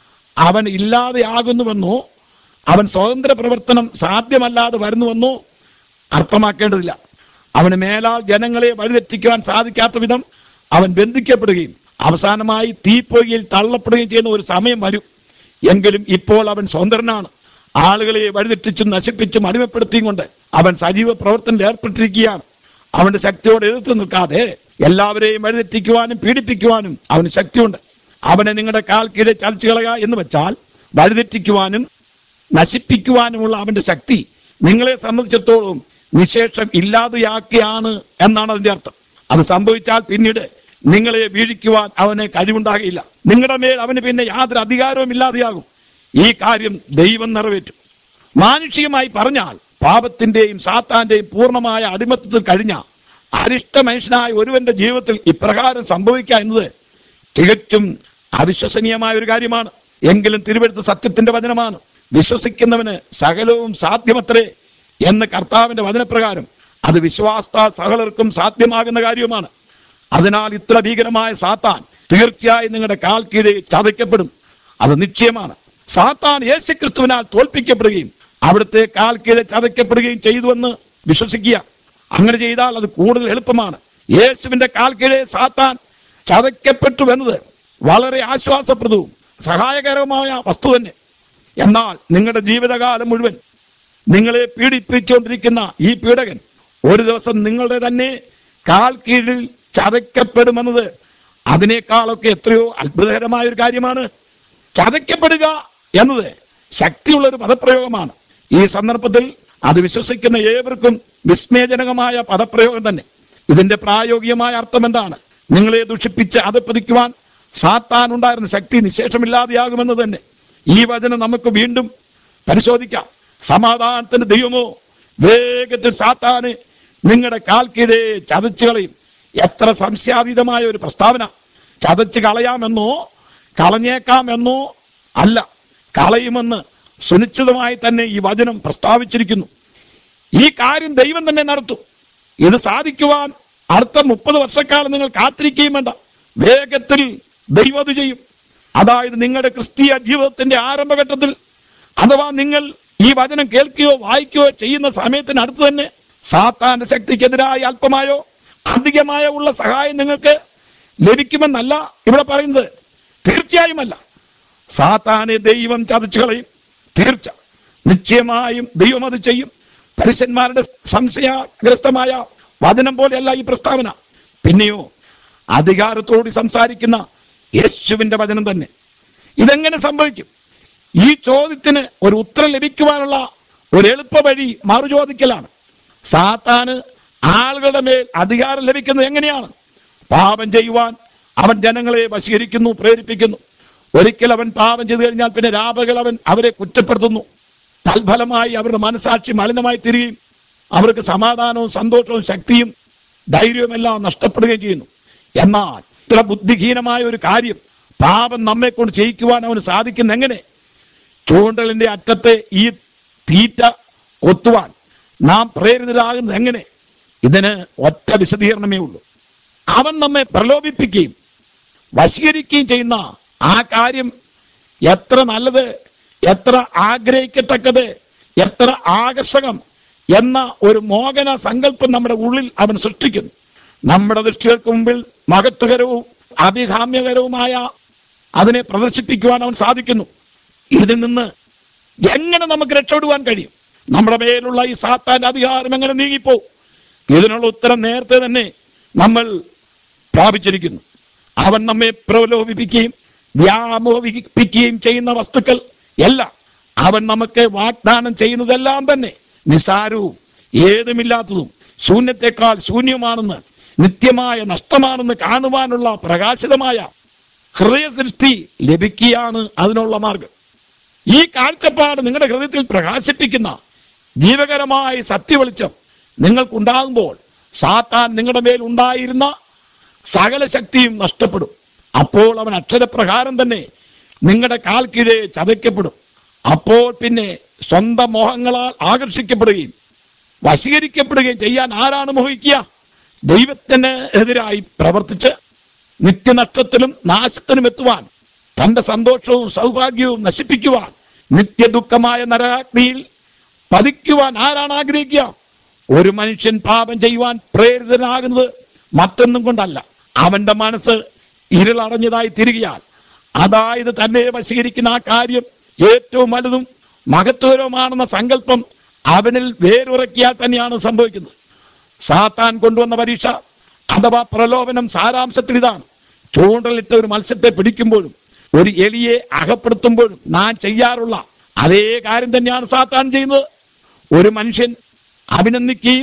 അവൻ ഇല്ലാതെയാകുന്നുവെന്നോ അവൻ സ്വതന്ത്ര പ്രവർത്തനം സാധ്യമല്ലാതെ വരുന്നുവെന്നോ അർത്ഥമാക്കേണ്ടതില്ല അവന് മേലാൽ ജനങ്ങളെ വഴിതെറ്റിക്കുവാൻ സാധിക്കാത്ത വിധം അവൻ ബന്ധിക്കപ്പെടുകയും അവസാനമായി തീപ്പൊയ്യിൽ തള്ളപ്പെടുകയും ചെയ്യുന്ന ഒരു സമയം വരും എങ്കിലും ഇപ്പോൾ അവൻ സ്വതന്ത്രനാണ് ആളുകളെ വഴിതെറ്റിച്ചും നശിപ്പിച്ചും അടിമപ്പെടുത്തിയും കൊണ്ട് അവൻ സജീവ പ്രവർത്തനത്തിൽ ഏർപ്പെട്ടിരിക്കുകയാണ് അവന്റെ ശക്തിയോട് എതിർത്ത് നിൽക്കാതെ എല്ലാവരെയും വഴിതെറ്റിക്കുവാനും പീഡിപ്പിക്കുവാനും അവന് ശക്തിയുണ്ട് അവനെ നിങ്ങളുടെ കാൽ കീഴെ ചലിച്ചു കളയുക എന്ന് വെച്ചാൽ വഴിതെറ്റിക്കുവാനും നശിപ്പിക്കുവാനുമുള്ള അവന്റെ ശക്തി നിങ്ങളെ സംബന്ധിച്ചിടത്തോളം നിശേഷം ഇല്ലാതെയാക്കിയാണ് എന്നാണ് അതിന്റെ അർത്ഥം അത് സംഭവിച്ചാൽ പിന്നീട് നിങ്ങളെ വീഴിക്കുവാൻ അവന് കഴിവുണ്ടാകില്ല നിങ്ങളുടെ മേൽ അവന് പിന്നെ യാതൊരു അധികാരവും ഇല്ലാതെയാകും ഈ കാര്യം ദൈവം നിറവേറ്റും മാനുഷികമായി പറഞ്ഞാൽ പാപത്തിന്റെയും സാത്താന്റെയും പൂർണ്ണമായ അടിമത്തത്തിൽ കഴിഞ്ഞ അരിഷ്ട മനുഷ്യനായ ഒരുവന്റെ ജീവിതത്തിൽ ഇപ്രകാരം സംഭവിക്കുക എന്നത് തികച്ചും അവിശ്വസനീയമായ ഒരു കാര്യമാണ് എങ്കിലും തിരുവെടുത്ത സത്യത്തിന്റെ വചനമാണ് വിശ്വസിക്കുന്നവന് സകലവും സാധ്യമത്രേ എന്ന് കർത്താവിന്റെ വചനപ്രകാരം അത് വിശ്വാസത്താൽ സകലർക്കും സാധ്യമാകുന്ന കാര്യവുമാണ് അതിനാൽ ഇത്ര ഭീകരമായ സാത്താൻ തീർച്ചയായും നിങ്ങളുടെ കാൽ കീഴെ ചതയ്ക്കപ്പെടും അത് നിശ്ചയമാണ് സാത്താൻ യേശുക്രിസ്തുവിനാൽ തോൽപ്പിക്കപ്പെടുകയും അവിടുത്തെ കാൽ കീഴെ ചതയ്ക്കപ്പെടുകയും ചെയ്തുവെന്ന് വിശ്വസിക്കുക അങ്ങനെ ചെയ്താൽ അത് കൂടുതൽ എളുപ്പമാണ് യേശുവിന്റെ കാൽ കീഴെ സാത്താൻ ചതയ്ക്കപ്പെട്ടു എന്നത് വളരെ ആശ്വാസപ്രദവും സഹായകരമായ വസ്തു തന്നെ എന്നാൽ നിങ്ങളുടെ ജീവിതകാലം മുഴുവൻ നിങ്ങളെ പീഡിപ്പിച്ചുകൊണ്ടിരിക്കുന്ന ഈ പീഡകൻ ഒരു ദിവസം നിങ്ങളുടെ തന്നെ കാൽ കീഴിൽ ചതയ്ക്കപ്പെടുമെന്നത് അതിനേക്കാളൊക്കെ എത്രയോ അത്ഭുതകരമായ ഒരു കാര്യമാണ് ചതയ്ക്കപ്പെടുക എന്നത് ശക്തിയുള്ള ഒരു പദപ്രയോഗമാണ് ഈ സന്ദർഭത്തിൽ അത് വിശ്വസിക്കുന്ന ഏവർക്കും വിസ്മയജനകമായ പദപ്രയോഗം തന്നെ ഇതിന്റെ പ്രായോഗികമായ അർത്ഥം എന്താണ് നിങ്ങളെ ദുഷിപ്പിച്ച് അതപ്പതിക്കുവാൻ സാത്താൻ ഉണ്ടായിരുന്ന ശക്തി നിശേഷമില്ലാതെയാകുമെന്ന് തന്നെ ഈ വചനം നമുക്ക് വീണ്ടും പരിശോധിക്കാം സമാധാനത്തിന്റെ ദൈവമോ വേഗത്തിൽ സാത്താന് നിങ്ങളുടെ കാൽ കീഴെ ചതച്ചു കളയും എത്ര സംശയാതീതമായ ഒരു പ്രസ്താവന ചതച്ച് കളയാമെന്നോ കളഞ്ഞേക്കാമെന്നോ അല്ല കളയുമെന്ന് സുനിശ്ചിതമായി തന്നെ ഈ വചനം പ്രസ്താവിച്ചിരിക്കുന്നു ഈ കാര്യം ദൈവം തന്നെ നടത്തും ഇത് സാധിക്കുവാൻ അടുത്ത മുപ്പത് വർഷക്കാലം നിങ്ങൾ കാത്തിരിക്കുകയും വേണ്ട വേഗത്തിൽ ദൈവം അത് ചെയ്യും അതായത് നിങ്ങളുടെ ക്രിസ്തീയ ജീവിതത്തിന്റെ ആരംഭഘട്ടത്തിൽ അഥവാ നിങ്ങൾ ഈ വചനം കേൾക്കുകയോ വായിക്കുകയോ ചെയ്യുന്ന സമയത്തിനടുത്ത് തന്നെ സാത്താന്റെ ശക്തിക്കെതിരായി അല്പമായോ അധികമായോ ഉള്ള സഹായം നിങ്ങൾക്ക് ലഭിക്കുമെന്നല്ല ഇവിടെ പറയുന്നത് തീർച്ചയായുമല്ല സാത്താനെ ദൈവം ചതച്ചു കളയും തീർച്ച നിശ്ചയമായും ദൈവം അത് ചെയ്യും പരുഷന്മാരുടെ സംശയഗ്രസ്തമായ വചനം പോലെയല്ല ഈ പ്രസ്താവന പിന്നെയോ അധികാരത്തോട് സംസാരിക്കുന്ന യേശുവിന്റെ വചനം തന്നെ ഇതെങ്ങനെ സംഭവിക്കും ഈ ചോദ്യത്തിന് ഒരു ഉത്തരം ലഭിക്കുവാനുള്ള ഒരു എളുപ്പ വഴി മറുചോദിക്കലാണ് സാത്താന് ആളുകളുടെ മേൽ അധികാരം ലഭിക്കുന്നത് എങ്ങനെയാണ് പാപം ചെയ്യുവാൻ അവൻ ജനങ്ങളെ വശീകരിക്കുന്നു പ്രേരിപ്പിക്കുന്നു ഒരിക്കൽ അവൻ പാപം ചെയ്തു കഴിഞ്ഞാൽ പിന്നെ രാപകൾ അവൻ അവരെ കുറ്റപ്പെടുത്തുന്നു തൽഫലമായി അവരുടെ മനസാക്ഷി മലിനമായി തീരുകയും അവർക്ക് സമാധാനവും സന്തോഷവും ശക്തിയും ധൈര്യവും എല്ലാം നഷ്ടപ്പെടുകയും ചെയ്യുന്നു എന്നാൽ ഇത്ര ബുദ്ധിഹീനമായ ഒരു കാര്യം പാപം നമ്മെ കൊണ്ട് ചെയ്യിക്കുവാൻ അവന് സാധിക്കുന്ന എങ്ങനെ ചൂണ്ടലിന്റെ അറ്റത്തെ ഈ തീറ്റ കൊത്തുവാൻ നാം പ്രേരിതരാകുന്നത് എങ്ങനെ ഇതിന് ഒറ്റ വിശദീകരണമേ ഉള്ളൂ അവൻ നമ്മെ പ്രലോഭിപ്പിക്കുകയും വശീകരിക്കുകയും ചെയ്യുന്ന ആ കാര്യം എത്ര നല്ലത് എത്ര ആഗ്രഹിക്കത്തക്കത് എത്ര ആകർഷകം എന്ന ഒരു മോഹന സങ്കല്പം നമ്മുടെ ഉള്ളിൽ അവൻ സൃഷ്ടിക്കുന്നു നമ്മുടെ ദൃഷ്ടികൾക്ക് മുമ്പിൽ മഹത്വകരവും അഭികാമ്യകരവുമായ അതിനെ പ്രദർശിപ്പിക്കുവാൻ അവൻ സാധിക്കുന്നു ഇതിൽ നിന്ന് എങ്ങനെ നമുക്ക് രക്ഷപ്പെടുവാൻ കഴിയും നമ്മുടെ മേലുള്ള ഈ സാത്താന്റെ അധികാരം എങ്ങനെ നീങ്ങിപ്പോ ഇതിനുള്ള ഉത്തരം നേരത്തെ തന്നെ നമ്മൾ പ്രാപിച്ചിരിക്കുന്നു അവൻ നമ്മെ പ്രലോഭിപ്പിക്കുകയും വ്യാമോഹിപ്പിക്കുകയും ചെയ്യുന്ന വസ്തുക്കൾ എല്ലാം അവൻ നമുക്ക് വാഗ്ദാനം ചെയ്യുന്നതെല്ലാം തന്നെ നിസാരവും ഏതുമില്ലാത്തതും ശൂന്യത്തെക്കാൾ ശൂന്യമാണെന്ന് നിത്യമായ നഷ്ടമാണെന്ന് കാണുവാനുള്ള പ്രകാശിതമായ ഹൃദയ സൃഷ്ടി ലഭിക്കുകയാണ് അതിനുള്ള മാർഗം ഈ കാഴ്ചപ്പാട് നിങ്ങളുടെ ഹൃദയത്തിൽ പ്രകാശിപ്പിക്കുന്ന ജീവകരമായ സത്യവെളിച്ചം നിങ്ങൾക്കുണ്ടാകുമ്പോൾ സാത്താൻ നിങ്ങളുടെ മേൽ ഉണ്ടായിരുന്ന സകല ശക്തിയും നഷ്ടപ്പെടും അപ്പോൾ അവൻ അക്ഷരപ്രകാരം തന്നെ നിങ്ങളുടെ കാൽ കീഴെ ചതയ്ക്കപ്പെടും അപ്പോൾ പിന്നെ സ്വന്തം മോഹങ്ങളാൽ ആകർഷിക്കപ്പെടുകയും വശീകരിക്കപ്പെടുകയും ചെയ്യാൻ ആരാണ് മോഹിക്കുക ദൈവത്തിന് എതിരായി പ്രവർത്തിച്ച് നിത്യനഷ്ടത്തിലും നാശത്തിനും എത്തുവാൻ തന്റെ സന്തോഷവും സൗഭാഗ്യവും നശിപ്പിക്കുവാൻ നിത്യദുഃഖമായ നരകാഗ്നിയിൽ പതിക്കുവാൻ ആരാണ് ആഗ്രഹിക്കുക ഒരു മനുഷ്യൻ പാപം ചെയ്യുവാൻ പ്രേരിതനാകുന്നത് മറ്റൊന്നും കൊണ്ടല്ല അവന്റെ മനസ്സ് ഇരുളടഞ്ഞതായി തിരികയാൽ അതായത് തന്നെ വശീകരിക്കുന്ന ആ കാര്യം ഏറ്റവും വലുതും മഹത്വകരവുമാണെന്ന സങ്കല്പം അവനിൽ വേരുറക്കിയാൽ തന്നെയാണ് സംഭവിക്കുന്നത് സാത്താൻ കൊണ്ടുവന്ന പരീക്ഷ അഥവാ പ്രലോഭനം സാരാംശത്തിൽ ഇതാണ് ചൂണ്ടലിട്ട ഒരു മത്സ്യത്തെ പിടിക്കുമ്പോഴും ഒരു എലിയെ അകപ്പെടുത്തുമ്പോഴും നാം ചെയ്യാറുള്ള അതേ കാര്യം തന്നെയാണ് സാത്താൻ ചെയ്യുന്നത് ഒരു മനുഷ്യൻ അഭിനന്ദിക്കുകയും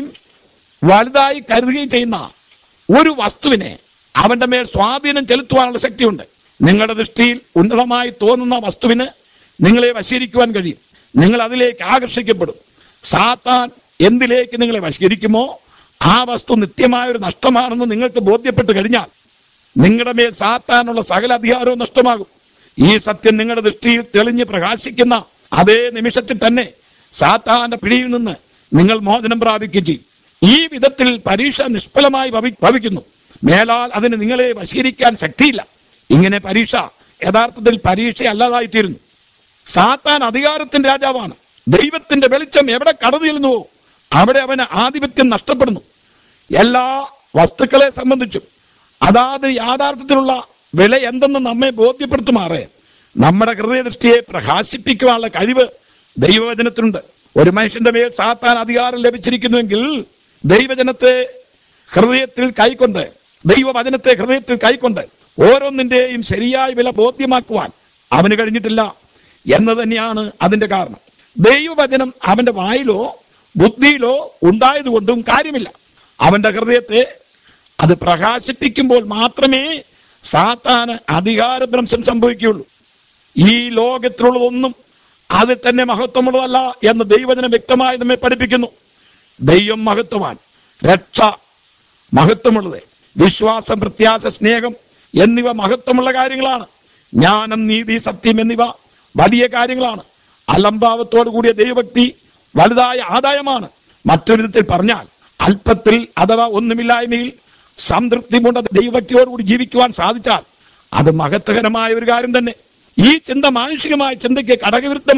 വലുതായി കരുതുകയും ചെയ്യുന്ന ഒരു വസ്തുവിനെ അവന്റെ മേൽ സ്വാധീനം ചെലുത്തുവാനുള്ള ശക്തിയുണ്ട് നിങ്ങളുടെ ദൃഷ്ടിയിൽ ഉന്നതമായി തോന്നുന്ന വസ്തുവിന് നിങ്ങളെ വശീകരിക്കുവാൻ കഴിയും നിങ്ങൾ അതിലേക്ക് ആകർഷിക്കപ്പെടും സാത്താൻ എന്തിലേക്ക് നിങ്ങളെ വശീകരിക്കുമോ ആ വസ്തു നിത്യമായ ഒരു നഷ്ടമാണെന്ന് നിങ്ങൾക്ക് ബോധ്യപ്പെട്ട് കഴിഞ്ഞാൽ നിങ്ങളുടെ മേൽ സാത്താനുള്ള സകല അധികാരവും നഷ്ടമാകും ഈ സത്യം നിങ്ങളുടെ ദൃഷ്ടിയിൽ തെളിഞ്ഞ് പ്രകാശിക്കുന്ന അതേ നിമിഷത്തിൽ തന്നെ സാത്താന്റെ പിടിയിൽ നിന്ന് നിങ്ങൾ മോചനം പ്രാപിക്കുകയും ചെയ്യും ഈ വിധത്തിൽ പരീക്ഷ നിഷ്ഫലമായി ഭവി- ഭവിക്കുന്നു മേലാൽ അതിന് നിങ്ങളെ വശീകരിക്കാൻ ശക്തിയില്ല ഇങ്ങനെ പരീക്ഷ യഥാർത്ഥത്തിൽ പരീക്ഷ അല്ലാതായിത്തീരുന്നു സാത്താൻ അധികാരത്തിന്റെ രാജാവാണ് ദൈവത്തിന്റെ വെളിച്ചം എവിടെ കടന്നു ചെല്ലുന്നുവോ അവിടെ അവന് ആധിപത്യം നഷ്ടപ്പെടുന്നു എല്ലാ വസ്തുക്കളെ സംബന്ധിച്ചും അതാത് യാഥാർത്ഥ്യത്തിലുള്ള വില എന്തെന്ന് നമ്മെ ബോധ്യപ്പെടുത്തുമാറേ നമ്മുടെ ഹൃദയദൃഷ്ടിയെ പ്രകാശിപ്പിക്കുവാനുള്ള കഴിവ് ദൈവവചനത്തിനുണ്ട് ഒരു മനുഷ്യന്റെ മേൽ സാത്താൻ അധികാരം ലഭിച്ചിരിക്കുന്നുവെങ്കിൽ ദൈവജനത്തെ ഹൃദയത്തിൽ കൈക്കൊണ്ട് ദൈവവചനത്തെ ഹൃദയത്തിൽ കൈക്കൊണ്ട് ഓരോന്നിന്റെയും ശരിയായ വില ബോധ്യമാക്കുവാൻ അവന് കഴിഞ്ഞിട്ടില്ല എന്ന് തന്നെയാണ് അതിന്റെ കാരണം ദൈവവചനം അവന്റെ വായിലോ ബുദ്ധിയിലോ ഉണ്ടായതുകൊണ്ടും കാര്യമില്ല അവന്റെ ഹൃദയത്തെ അത് പ്രകാശിപ്പിക്കുമ്പോൾ മാത്രമേ സാത്താന് അധികാരഭ്രംശം സംഭവിക്കുകയുള്ളൂ ഈ ലോകത്തിലുള്ളതൊന്നും അതിൽ തന്നെ മഹത്വമുള്ളതല്ല എന്ന് ദൈവജനം വ്യക്തമായി നമ്മെ പഠിപ്പിക്കുന്നു ദൈവം മഹത്വവാൻ രക്ഷ മഹത്വമുള്ളത് വിശ്വാസം പ്രത്യാശ സ്നേഹം എന്നിവ മഹത്വമുള്ള കാര്യങ്ങളാണ് ജ്ഞാനം നീതി സത്യം എന്നിവ വലിയ കാര്യങ്ങളാണ് അലംഭാവത്തോടു കൂടിയ ദൈവഭക്തി വലുതായ ആദായമാണ് മറ്റൊരു വിധത്തിൽ പറഞ്ഞാൽ അല്പത്തിൽ അഥവാ ഒന്നുമില്ലായ്മയിൽ സംതൃപ്തി കൊണ്ട് ദൈവഭക്തിയോടുകൂടി ജീവിക്കുവാൻ സാധിച്ചാൽ അത് മഹത്വകരമായ ഒരു കാര്യം തന്നെ ഈ ചിന്ത മാനുഷികമായ ചിന്തയ്ക്ക് ഘടകവിരുദ്ധമാണ്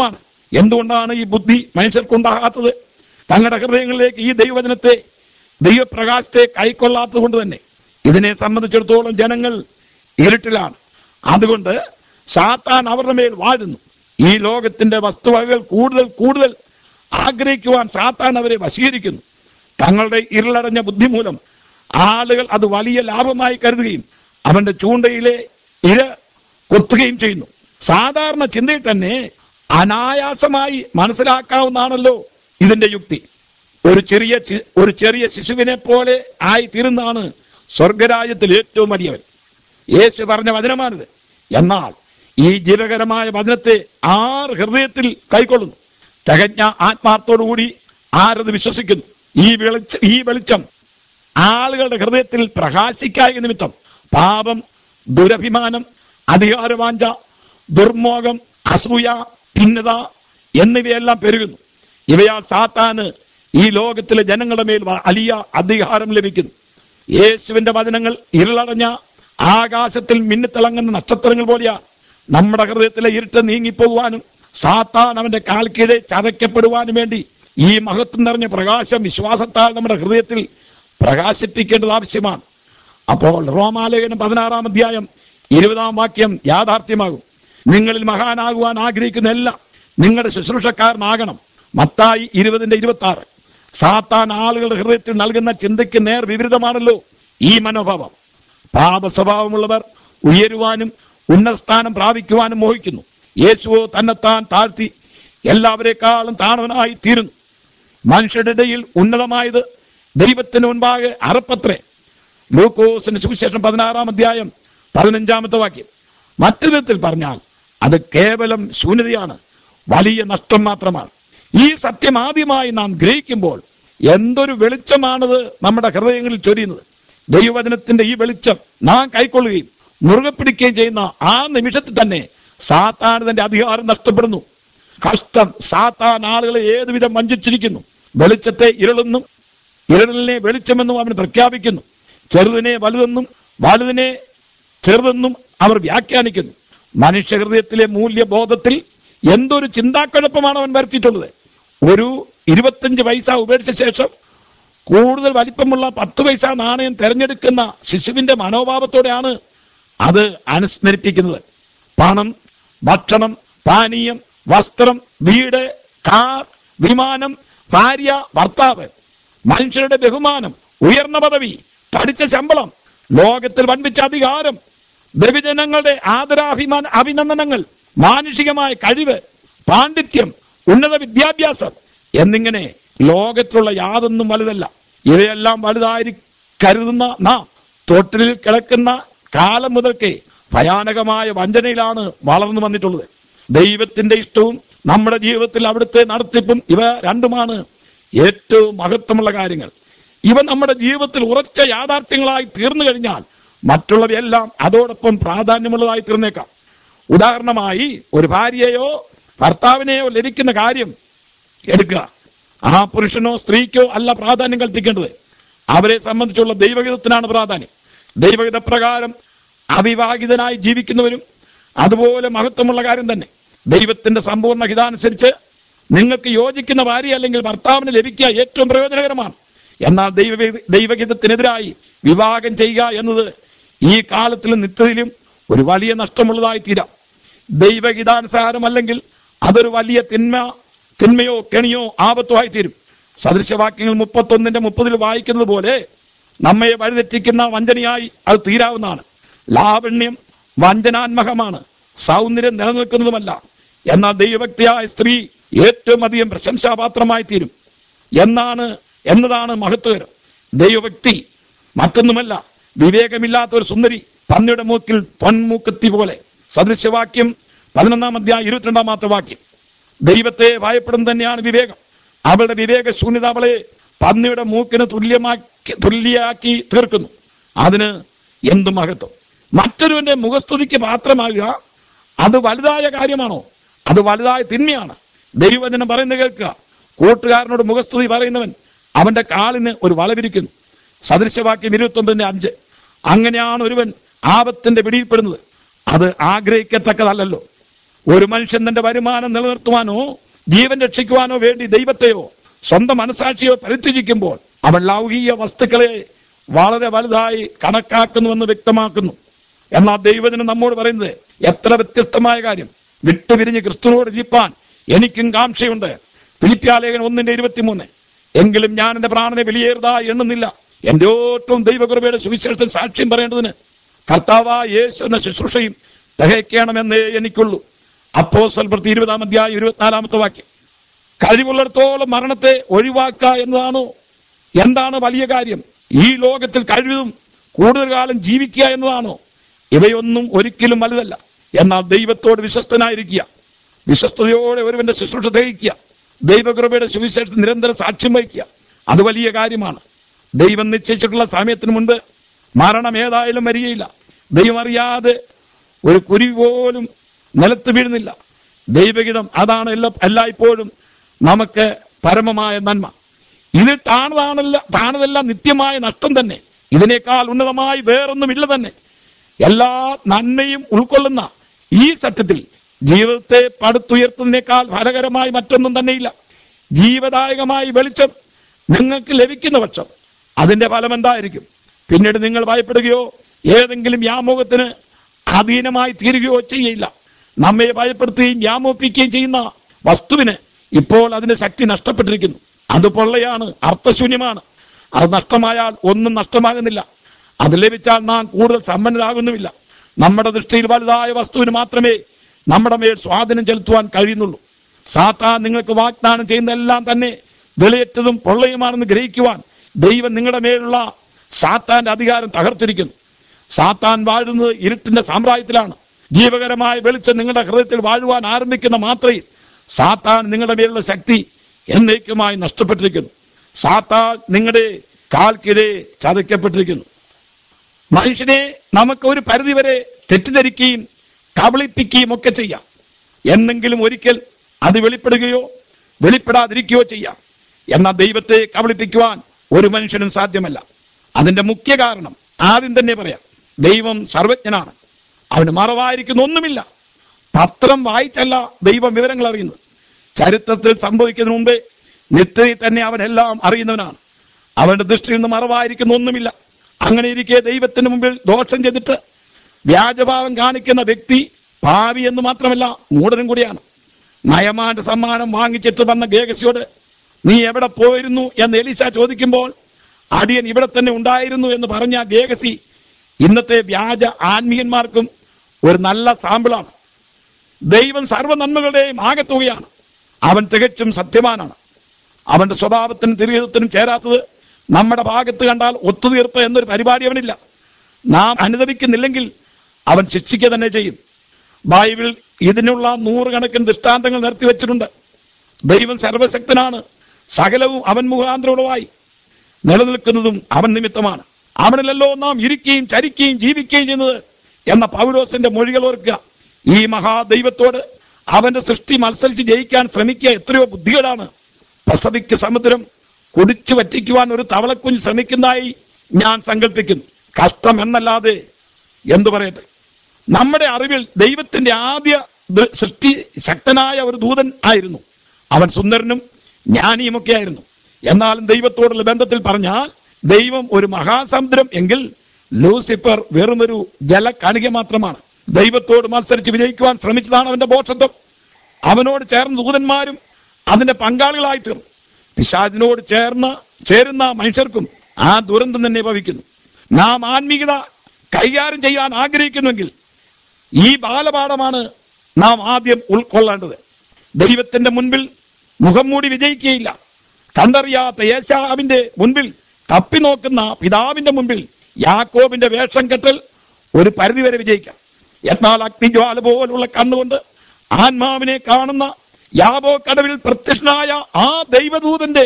എന്തുകൊണ്ടാണ് ഈ ബുദ്ധി മനുഷ്യർക്കുണ്ടാകാത്തത് തങ്ങളുടെ ഹൃദയങ്ങളിലേക്ക് ഈ ദൈവവചനത്തെ ദൈവപ്രകാശത്തെ കൈക്കൊള്ളാത്തത് കൊണ്ട് തന്നെ ഇതിനെ സംബന്ധിച്ചിടത്തോളം ജനങ്ങൾ ഇരുട്ടിലാണ് അതുകൊണ്ട് സാത്താൻ അവരുടെ മേൽ വാഴുന്നു ഈ ലോകത്തിന്റെ വസ്തുവകകൾ കൂടുതൽ കൂടുതൽ ആഗ്രഹിക്കുവാൻ സാത്താൻ അവരെ വശീകരിക്കുന്നു തങ്ങളുടെ ഇരുളടഞ്ഞ ബുദ്ധി മൂലം ആളുകൾ അത് വലിയ ലാഭമായി കരുതുകയും അവന്റെ ചൂണ്ടയിലെ ഇര കൊത്തുകയും ചെയ്യുന്നു സാധാരണ ചിന്തയിൽ തന്നെ അനായാസമായി മനസ്സിലാക്കാവുന്നതാണല്ലോ ഇതിന്റെ യുക്തി ഒരു ചെറിയ ചി- ഒരു ചെറിയ ശിശുവിനെ പോലെ ആയി തീരുന്നതാണ് സ്വർഗരാജ്യത്തിൽ ഏറ്റവും വലിയവൻ യേശു പറഞ്ഞ വചനമാണിത് എന്നാൽ ഈ ജീവകരമായ വചനത്തെ ആർ ഹൃദയത്തിൽ കൈക്കൊള്ളുന്നു തികഞ്ഞ ആത്മാർത്ഥത്തോടുകൂടി ആരത് വിശ്വസിക്കുന്നു ഈ വെളിച്ച ഈ വെളിച്ചം ആളുകളുടെ ഹൃദയത്തിൽ പ്രകാശിക്കായ നിമിത്തം പാപം ദുരഭിമാനം അധികാരവാഞ്ച ദുർമോഹം അസൂയ ഭിന്നത എന്നിവയെല്ലാം പെരുകുന്നു ഇവയാൽ സാത്താന് ഈ ലോകത്തിലെ ജനങ്ങളുടെ മേൽ വലിയ അധികാരം ലഭിക്കുന്നു യേശുവിന്റെ വചനങ്ങൾ ഇരുളടഞ്ഞ ആകാശത്തിൽ മിന്നിത്തിളങ്ങുന്ന നക്ഷത്രങ്ങൾ പോലെയാ നമ്മുടെ ഹൃദയത്തിലെ ഇരുട്ട് നീങ്ങിപ്പോകുവാനും സാത്താൻ അവന്റെ കാൽ കീഴെ ചതയ്ക്കപ്പെടുവാനും വേണ്ടി ഈ മഹത്വം നിറഞ്ഞ പ്രകാശം വിശ്വാസത്താൽ നമ്മുടെ ഹൃദയത്തിൽ പ്രകാശിപ്പിക്കേണ്ടത് ആവശ്യമാണ് അപ്പോൾ റോമാലേഖനം പതിനാറാം അധ്യായം ഇരുപതാം വാക്യം യാഥാർത്ഥ്യമാകും നിങ്ങളിൽ മഹാനാകുവാൻ ആഗ്രഹിക്കുന്ന എല്ലാം നിങ്ങളുടെ ശുശ്രൂഷക്കാരനാകണം മത്തായി ഇരുപതിന്റെ ഇരുപത്തി ആറ് സാത്താൻ ആളുകളുടെ ഹൃദയത്തിൽ നൽകുന്ന ചിന്തയ്ക്ക് നേർ വിപരീതമാണല്ലോ ഈ മനോഭാവം പാപ സ്വഭാവമുള്ളവർ ഉയരുവാനും ഉന്നത സ്ഥാനം പ്രാപിക്കുവാനും മോഹിക്കുന്നു യേശുവോ തന്നെത്താൻ താഴ്ത്തി എല്ലാവരെക്കാളും താണവനായി തീരുന്നു മനുഷ്യരുടെ ഇടയിൽ ഉന്നതമായത് ദൈവത്തിന് മുൻപാകെ അറപ്പത്രേ ലൂക്കോസിന്റെ സുവിശേഷം പതിനാറാം അധ്യായം പതിനഞ്ചാമത്തെ വാക്യം മറ്റു വിധത്തിൽ പറഞ്ഞാൽ അത് കേവലം ശൂന്യതയാണ് വലിയ നഷ്ടം മാത്രമാണ് ഈ സത്യം ആദ്യമായി നാം ഗ്രഹിക്കുമ്പോൾ എന്തൊരു വെളിച്ചമാണത് നമ്മുടെ ഹൃദയങ്ങളിൽ ചൊരിയുന്നത് ദൈവവചനത്തിന്റെ ഈ വെളിച്ചം നാം കൈക്കൊള്ളുകയും മുറുകെ പിടിക്കുകയും ചെയ്യുന്ന ആ നിമിഷത്തിൽ തന്നെ സാത്താൻ തന്റെ അധികാരം നഷ്ടപ്പെടുന്നു കഷ്ടം സാത്താൻ ആളുകളെ ഏതുവിധം വഞ്ചിച്ചിരിക്കുന്നു വെളിച്ചത്തെ ഇരുളെന്നും ഇരുളിനെ വെളിച്ചമെന്നും അവൻ പ്രഖ്യാപിക്കുന്നു ചെറുതിനെ വലുതെന്നും വലുതിനെ ചെറുതെന്നും അവർ വ്യാഖ്യാനിക്കുന്നു മനുഷ്യ ഹൃദയത്തിലെ മൂല്യബോധത്തിൽ എന്തൊരു ചിന്താക്കുഴപ്പമാണ് അവൻ വരുത്തിയിട്ടുള്ളത് ഒരു ഇരുപത്തഞ്ച് പൈസ ഉപേക്ഷിച്ച ശേഷം കൂടുതൽ വലിപ്പമുള്ള പത്ത് പൈസ നാണയം തെരഞ്ഞെടുക്കുന്ന ശിശുവിന്റെ മനോഭാവത്തോടെയാണ് അത് അനുസ്മരിപ്പിക്കുന്നത് പണം ഭക്ഷണം പാനീയം വസ്ത്രം വീട് കാർ വിമാനം ഭാര്യ ഭർത്താവ് മനുഷ്യരുടെ ബഹുമാനം ഉയർന്ന പദവി പഠിച്ച ശമ്പളം ലോകത്തിൽ വൻപിച്ച അധികാരം ബഹുജനങ്ങളുടെ ആദരാഭിമാന അഭിനന്ദനങ്ങൾ മാനുഷികമായ കഴിവ് പാണ്ഡിത്യം ഉന്നത വിദ്യാഭ്യാസം എന്നിങ്ങനെ ലോകത്തിലുള്ള യാതൊന്നും വലുതല്ല ഇവയെല്ലാം വലുതായി കരുതുന്ന നാം തൊട്ടിലിൽ കിടക്കുന്ന കാലം മുതൽക്കേ ഭയാനകമായ വഞ്ചനയിലാണ് വളർന്നു വന്നിട്ടുള്ളത് ദൈവത്തിന്റെ ഇഷ്ടവും നമ്മുടെ ജീവിതത്തിൽ അവിടുത്തെ നടത്തിപ്പും ഇവ രണ്ടുമാണ് ഏറ്റവും മഹത്വമുള്ള കാര്യങ്ങൾ ഇവ നമ്മുടെ ജീവിതത്തിൽ ഉറച്ച യാഥാർത്ഥ്യങ്ങളായി തീർന്നു കഴിഞ്ഞാൽ മറ്റുള്ളവയെല്ലാം അതോടൊപ്പം പ്രാധാന്യമുള്ളതായി തീർന്നേക്കാം ഉദാഹരണമായി ഒരു ഭാര്യയെയോ ഭർത്താവിനെയോ ലഭിക്കുന്ന കാര്യം എടുക്കുക ആ പുരുഷനോ സ്ത്രീക്കോ അല്ല പ്രാധാന്യം കൽപ്പിക്കേണ്ടത് അവരെ സംബന്ധിച്ചുള്ള ദൈവഹിതത്തിനാണ് പ്രാധാന്യം ദൈവഹിത പ്രകാരം അവിവാഹിതനായി ജീവിക്കുന്നവരും അതുപോലെ മഹത്വമുള്ള കാര്യം തന്നെ ദൈവത്തിന്റെ സമ്പൂർണ്ണ ഹിതാനുസരിച്ച് നിങ്ങൾക്ക് യോജിക്കുന്ന ഭാര്യ അല്ലെങ്കിൽ ഭർത്താവിന് ലഭിക്കുക ഏറ്റവും പ്രയോജനകരമാണ് എന്നാൽ ദൈവ ദൈവഹിതത്തിനെതിരായി വിവാഹം ചെയ്യുക എന്നത് ഈ കാലത്തിലും നിത്യതയിലും ഒരു വലിയ നഷ്ടമുള്ളതായി തീരാം ദൈവഹിതാനുസാരം അല്ലെങ്കിൽ അതൊരു വലിയ തിന്മ തിന്മയോ കെണിയോ ആപത്തോ ആയി തീരും സദൃശവാക്യങ്ങൾ മുപ്പത്തൊന്നിന്റെ മുപ്പതിൽ വായിക്കുന്നത് പോലെ നമ്മെ വഴിതെറ്റിക്കുന്ന വഞ്ചനയായി അത് തീരാവുന്നതാണ് ലാവണ്യം വഞ്ചനാത്മകമാണ് സൗന്ദര്യം നിലനിൽക്കുന്നതുമല്ല എന്നാൽ ദൈവഭക്തിയായ സ്ത്രീ ഏറ്റവും അധികം പ്രശംസാപാത്രമായി തീരും എന്നാണ് എന്നതാണ് മഹത്വകരം ദൈവഭക്തി മറ്റൊന്നുമല്ല വിവേകമില്ലാത്ത ഒരു സുന്ദരി പന്നിയുടെ മൂക്കിൽ പൊൻമൂക്കത്തി പോലെ സദൃശവാക്യം പതിനൊന്നാം അധ്യായം ഇരുപത്തിരണ്ടാമത്തെ വാക്യം ദൈവത്തെ ഭയപ്പെടും തന്നെയാണ് വിവേകം അവളുടെ വിവേക ശൂന്യത അവളെ പന്നിയുടെ മൂക്കിന് തുല്യമാക്കി തുല്യാക്കി തീർക്കുന്നു അതിന് എന്ത് മഹത്വം മറ്റൊരുവന്റെ മുഖസ്തുതിക്ക് പാത്രമാകുക അത് വലുതായ കാര്യമാണോ അത് വലുതായ തിന്മയാണ് ദൈവവചനം പറയുന്നത് കേൾക്കുക കൂട്ടുകാരനോട് മുഖസ്തുതി പറയുന്നവൻ അവന്റെ കാലിന് ഒരു വളവിരിക്കുന്നു സദൃശവാക്യം ഇരുപത്തി ഒമ്പതിന്റെ അഞ്ച് അങ്ങനെയാണ് ഒരുവൻ ആപത്തിന്റെ പിടിയിൽപ്പെടുന്നത് അത് ആഗ്രഹിക്കത്തക്കതല്ലല്ലോ ഒരു മനുഷ്യൻ തന്റെ വരുമാനം നിലനിർത്തുവാനോ ജീവൻ രക്ഷിക്കുവാനോ വേണ്ടി ദൈവത്തെയോ സ്വന്തം മനസാക്ഷിയോ പരിത്യജിക്കുമ്പോൾ അവൻ ലൗകിക വസ്തുക്കളെ വളരെ വലുതായി കണക്കാക്കുന്നുവെന്ന് വ്യക്തമാക്കുന്നു എന്നാൽ ദൈവത്തിന് നമ്മോട് പറയുന്നത് എത്ര വ്യത്യസ്തമായ കാര്യം വിട്ടുപിരിഞ്ഞ് ക്രിസ്തുവിനോട് ഇരിപ്പാൻ എനിക്കും കാംക്ഷയുണ്ട് ഫിലിപ്പ്യാലേഖൻ ഒന്നിന്റെ ഇരുപത്തിമൂന്ന് എങ്കിലും ഞാൻ എന്റെ പ്രാണനെ വിലയേറുതാ എണ്ണുന്നില്ല എന്റെ ഏറ്റവും ദൈവകൃപയുടെ സുവിശേഷത്തിൽ സാക്ഷ്യം പറയേണ്ടതിന് കർത്താവായ യേശു എന്ന ശുശ്രൂഷയും ദഹയ്ക്കണമെന്നേ എനിക്കുള്ളൂ അപ്പോ സ്വൽപ്രത്തി ഇരുപതാം അധ്യായം ഇരുപത്തിനാലാമത്തെ വാക്യം കഴിവുള്ളിടത്തോളം മരണത്തെ ഒഴിവാക്കുക എന്നതാണോ എന്താണ് വലിയ കാര്യം ഈ ലോകത്തിൽ കഴിവും കൂടുതൽ കാലം ജീവിക്കുക എന്നതാണോ ഇവയൊന്നും ഒരിക്കലും വലുതല്ല എന്നാൽ ദൈവത്തോട് വിശ്വസ്തനായിരിക്കുക വിശ്വസ്തയോടെ ഒരുവന്റെ ശുശ്രൂഷ ദഹിക്കുക ദൈവകൃപയുടെ സുവിശേഷത്തിൽ നിരന്തരം സാക്ഷ്യം വഹിക്കുക അത് വലിയ കാര്യമാണ് ദൈവം നിശ്ചയിച്ചിട്ടുള്ള സമയത്തിന് മുൻപ് മരണം ഏതായാലും വരികയില്ല ദൈവം അറിയാതെ ഒരു കുരി പോലും നിലത്ത് വീഴുന്നില്ല ദൈവഗീതം അതാണ് എല്ലാ എല്ലായ്പ്പോഴും നമുക്ക് പരമമായ നന്മ ഇത് താണതാണല്ല താണതെല്ലാം നിത്യമായ നഷ്ടം തന്നെ ഇതിനേക്കാൾ ഉന്നതമായി വേറൊന്നുമില്ല തന്നെ എല്ലാ നന്മയും ഉൾക്കൊള്ളുന്ന ഈ സത്യത്തിൽ ജീവിതത്തെ പടുത്തുയർത്തുന്നതിനേക്കാൾ ഫലകരമായി മറ്റൊന്നും തന്നെയില്ല ജീവദായകമായി വെളിച്ചം നിങ്ങൾക്ക് ലഭിക്കുന്ന പക്ഷം അതിന്റെ ഫലം എന്തായിരിക്കും പിന്നീട് നിങ്ങൾ ഭയപ്പെടുകയോ ഏതെങ്കിലും വ്യാമോഹത്തിന് അധീനമായി തീരുകയോ ചെയ്യില്ല നമ്മെ ഭയപ്പെടുത്തുകയും വ്യാമോപിക്കുകയും ചെയ്യുന്ന വസ്തുവിന് ഇപ്പോൾ അതിന്റെ ശക്തി നഷ്ടപ്പെട്ടിരിക്കുന്നു അത് പൊള്ളയാണ് അർത്ഥശൂന്യമാണ് അത് നഷ്ടമായാൽ ഒന്നും നഷ്ടമാകുന്നില്ല അത് ലഭിച്ചാൽ നാം കൂടുതൽ സമ്പന്നരാകുന്നുമില്ല നമ്മുടെ ദൃഷ്ടിയിൽ വലുതായ വസ്തുവിന് മാത്രമേ നമ്മുടെ മേൽ സ്വാധീനം ചെലുത്തുവാൻ കഴിയുന്നുള്ളൂ സാത്താൻ നിങ്ങൾക്ക് വാഗ്ദാനം ചെയ്യുന്ന എല്ലാം തന്നെ വിലയറ്റതും പൊള്ളയുമാണെന്ന് ഗ്രഹിക്കുവാൻ ദൈവം നിങ്ങളുടെ മേലുള്ള സാത്താന്റെ അധികാരം തകർത്തിരിക്കുന്നു സാത്താൻ വാഴുന്നത് ഇരുട്ടിന്റെ സാമ്രാജ്യത്തിലാണ് ജീവകരമായ വെളിച്ചം നിങ്ങളുടെ ഹൃദയത്തിൽ വാഴുവാൻ ആരംഭിക്കുന്ന മാത്രയിൽ സാത്താൻ നിങ്ങളുടെ മേലുള്ള ശക്തി എന്നേക്കുമായി നഷ്ടപ്പെട്ടിരിക്കുന്നു സാത്താൻ നിങ്ങളുടെ കാൽക്കിടെ ചതയ്ക്കപ്പെട്ടിരിക്കുന്നു മനുഷ്യനെ നമുക്ക് ഒരു പരിധിവരെ തെറ്റിദ്ധരിക്കുകയും കബളിപ്പിക്കുകയും ഒക്കെ ചെയ്യാം എന്നെങ്കിലും ഒരിക്കൽ അത് വെളിപ്പെടുകയോ വെളിപ്പെടാതിരിക്കുകയോ ചെയ്യാം എന്നാൽ ദൈവത്തെ കബളിപ്പിക്കുവാൻ ഒരു മനുഷ്യനും സാധ്യമല്ല അതിന്റെ മുഖ്യ കാരണം ആദ്യം തന്നെ പറയാം ദൈവം സർവജ്ഞനാണ് അവന് മറവായിരിക്കുന്ന ഒന്നുമില്ല പത്രം വായിച്ചല്ല ദൈവം വിവരങ്ങൾ അറിയുന്നത് ചരിത്രത്തിൽ സംഭവിക്കുന്നതിന് മുമ്പേ നിത്യയിൽ തന്നെ അവൻ എല്ലാം അറിയുന്നവനാണ് അവന്റെ ദൃഷ്ടിയിൽ നിന്ന് മറവായിരിക്കുന്ന ഒന്നുമില്ല അങ്ങനെ ഇരിക്കെ ദൈവത്തിന് മുമ്പിൽ ദോഷം ചെയ്തിട്ട് വ്യാജഭാവം കാണിക്കുന്ന വ്യക്തി ഭാവി എന്ന് മാത്രമല്ല മൂടനും കൂടിയാണ് നയമാന്റെ സമ്മാനം വാങ്ങിച്ചിട്ട് വന്ന ഗേഗസിയോട് നീ എവിടെ പോയിരുന്നു എന്ന് എലിശ ചോദിക്കുമ്പോൾ അടിയൻ ഇവിടെ തന്നെ ഉണ്ടായിരുന്നു എന്ന് പറഞ്ഞ ഗേഗസി ഇന്നത്തെ വ്യാജ ആത്മീയന്മാർക്കും ഒരു നല്ല സാമ്പിളാണ് ദൈവം സർവ്വ നന്മകളുടെയും ആകത്തുകയാണ് അവൻ തികച്ചും സത്യവാനാണ് അവന്റെ സ്വഭാവത്തിനും തിരികത്തിനും ചേരാത്തത് നമ്മുടെ ഭാഗത്ത് കണ്ടാൽ ഒത്തുതീർപ്പ് എന്നൊരു പരിപാടി അവനില്ല നാം അനുദപിക്കുന്നില്ലെങ്കിൽ അവൻ ശിക്ഷിക്കുക തന്നെ ചെയ്യും ബൈബിൾ ഇതിനുള്ള നൂറുകണക്കിന് ദൃഷ്ടാന്തങ്ങൾ നിർത്തിവെച്ചിട്ടുണ്ട് ദൈവം സർവശക്തനാണ് സകലവും അവൻ മുഖാന്തരമുള്ളതായി നിലനിൽക്കുന്നതും അവൻ നിമിത്തമാണ് അവനിലല്ലോ നാം ഇരിക്കുകയും ചരിക്കുകയും ജീവിക്കുകയും ചെയ്യുന്നത് എന്ന പൗലോസിന്റെ മൊഴികൾ ഓർക്കുക ഈ മഹാദൈവത്തോട് അവന്റെ സൃഷ്ടി മത്സരിച്ച് ജയിക്കാൻ ശ്രമിക്കുക എത്രയോ ബുദ്ധികളാണ് പസഫിക് സമുദ്രം കുടിച്ചു വറ്റിക്കുവാൻ ഒരു തവളക്കുഞ്ഞ് ശ്രമിക്കുന്നതായി ഞാൻ സങ്കല്പിക്കുന്നു കഷ്ടം എന്നല്ലാതെ എന്തു പറയട്ടെ നമ്മുടെ അറിവിൽ ദൈവത്തിന്റെ ആദ്യ ദ- സൃഷ്ടി ശക്തനായ ഒരു ദൂതൻ ആയിരുന്നു അവൻ സുന്ദരനും ജ്ഞാനിയുമൊക്കെ ആയിരുന്നു എന്നാലും ദൈവത്തോടുള്ള ബന്ധത്തിൽ പറഞ്ഞാൽ ദൈവം ഒരു മഹാസമുദ്രം എങ്കിൽ ലൂസിഫർ വെറുമൊരു ജലക്കണിക മാത്രമാണ് ദൈവത്തോട് മത്സരിച്ച് വിജയിക്കുവാൻ ശ്രമിച്ചതാണ് അവന്റെ ബോധത്വം അവനോട് ചേർന്ന ദൂതന്മാരും അതിന്റെ പങ്കാളികളായി തീർന്നു പിശാചിനോട് ചേർന്ന് ചേരുന്ന മനുഷ്യർക്കും ആ ദുരന്തം തന്നെ ഭവിക്കുന്നു നാം ആത്മീയത കൈകാര്യം ചെയ്യാൻ ആഗ്രഹിക്കുന്നുവെങ്കിൽ ഈ ബാലപാഠമാണ് നാം ആദ്യം ഉൾക്കൊള്ളേണ്ടത് ദൈവത്തിന്റെ മുൻപിൽ മുഖം മൂടി വിജയിക്കുകയില്ല കണ്ടറിയാത്ത യേശാവിന്റെ മുൻപിൽ തപ്പി നോക്കുന്ന പിതാവിന്റെ മുൻപിൽ യാക്കോബിന്റെ വേഷം കെട്ടൽ ഒരു പരിധിവരെ വിജയിക്കാം എന്നാൽ അഗ്നിജ്വാല പോലുള്ള കണ്ണുകൊണ്ട് ആത്മാവിനെ കാണുന്ന യാബോ കടവിൽ പ്രത്യക്ഷനായ ആ ദൈവദൂതന്റെ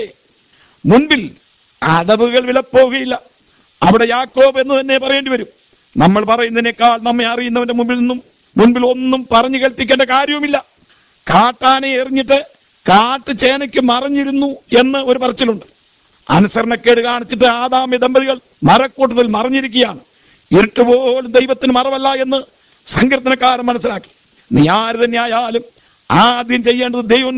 മുൻപിൽ അടവുകൾ വിലപ്പോവുകയില്ല അവിടെ യാക്കോബ് എന്ന് തന്നെ പറയേണ്ടി വരും നമ്മൾ പറയുന്നതിനേക്കാൾ നമ്മെ അറിയുന്നവന്റെ മുമ്പിൽ നിന്നും മുൻപിൽ ഒന്നും പറഞ്ഞു കേൾപ്പിക്കേണ്ട കാര്യവുമില്ല കാട്ടാനെ എറിഞ്ഞിട്ട് കാട്ടുചേനയ്ക്ക് മറഞ്ഞിരുന്നു എന്ന് ഒരു പറച്ചിലുണ്ട് അനുസരണക്കേട് കാണിച്ചിട്ട് ആദാമ്യ ദമ്പതികൾ മരക്കൂട്ടത്തിൽ മറഞ്ഞിരിക്കുകയാണ് ഇരുട്ട് പോലും ദൈവത്തിന് മറവല്ല എന്ന് സങ്കീർത്തനക്കാരൻ മനസ്സിലാക്കി നീ ആര് തന്നെയായാലും ആദ്യം ചെയ്യേണ്ടത് ദൈവം മുൻപിൽ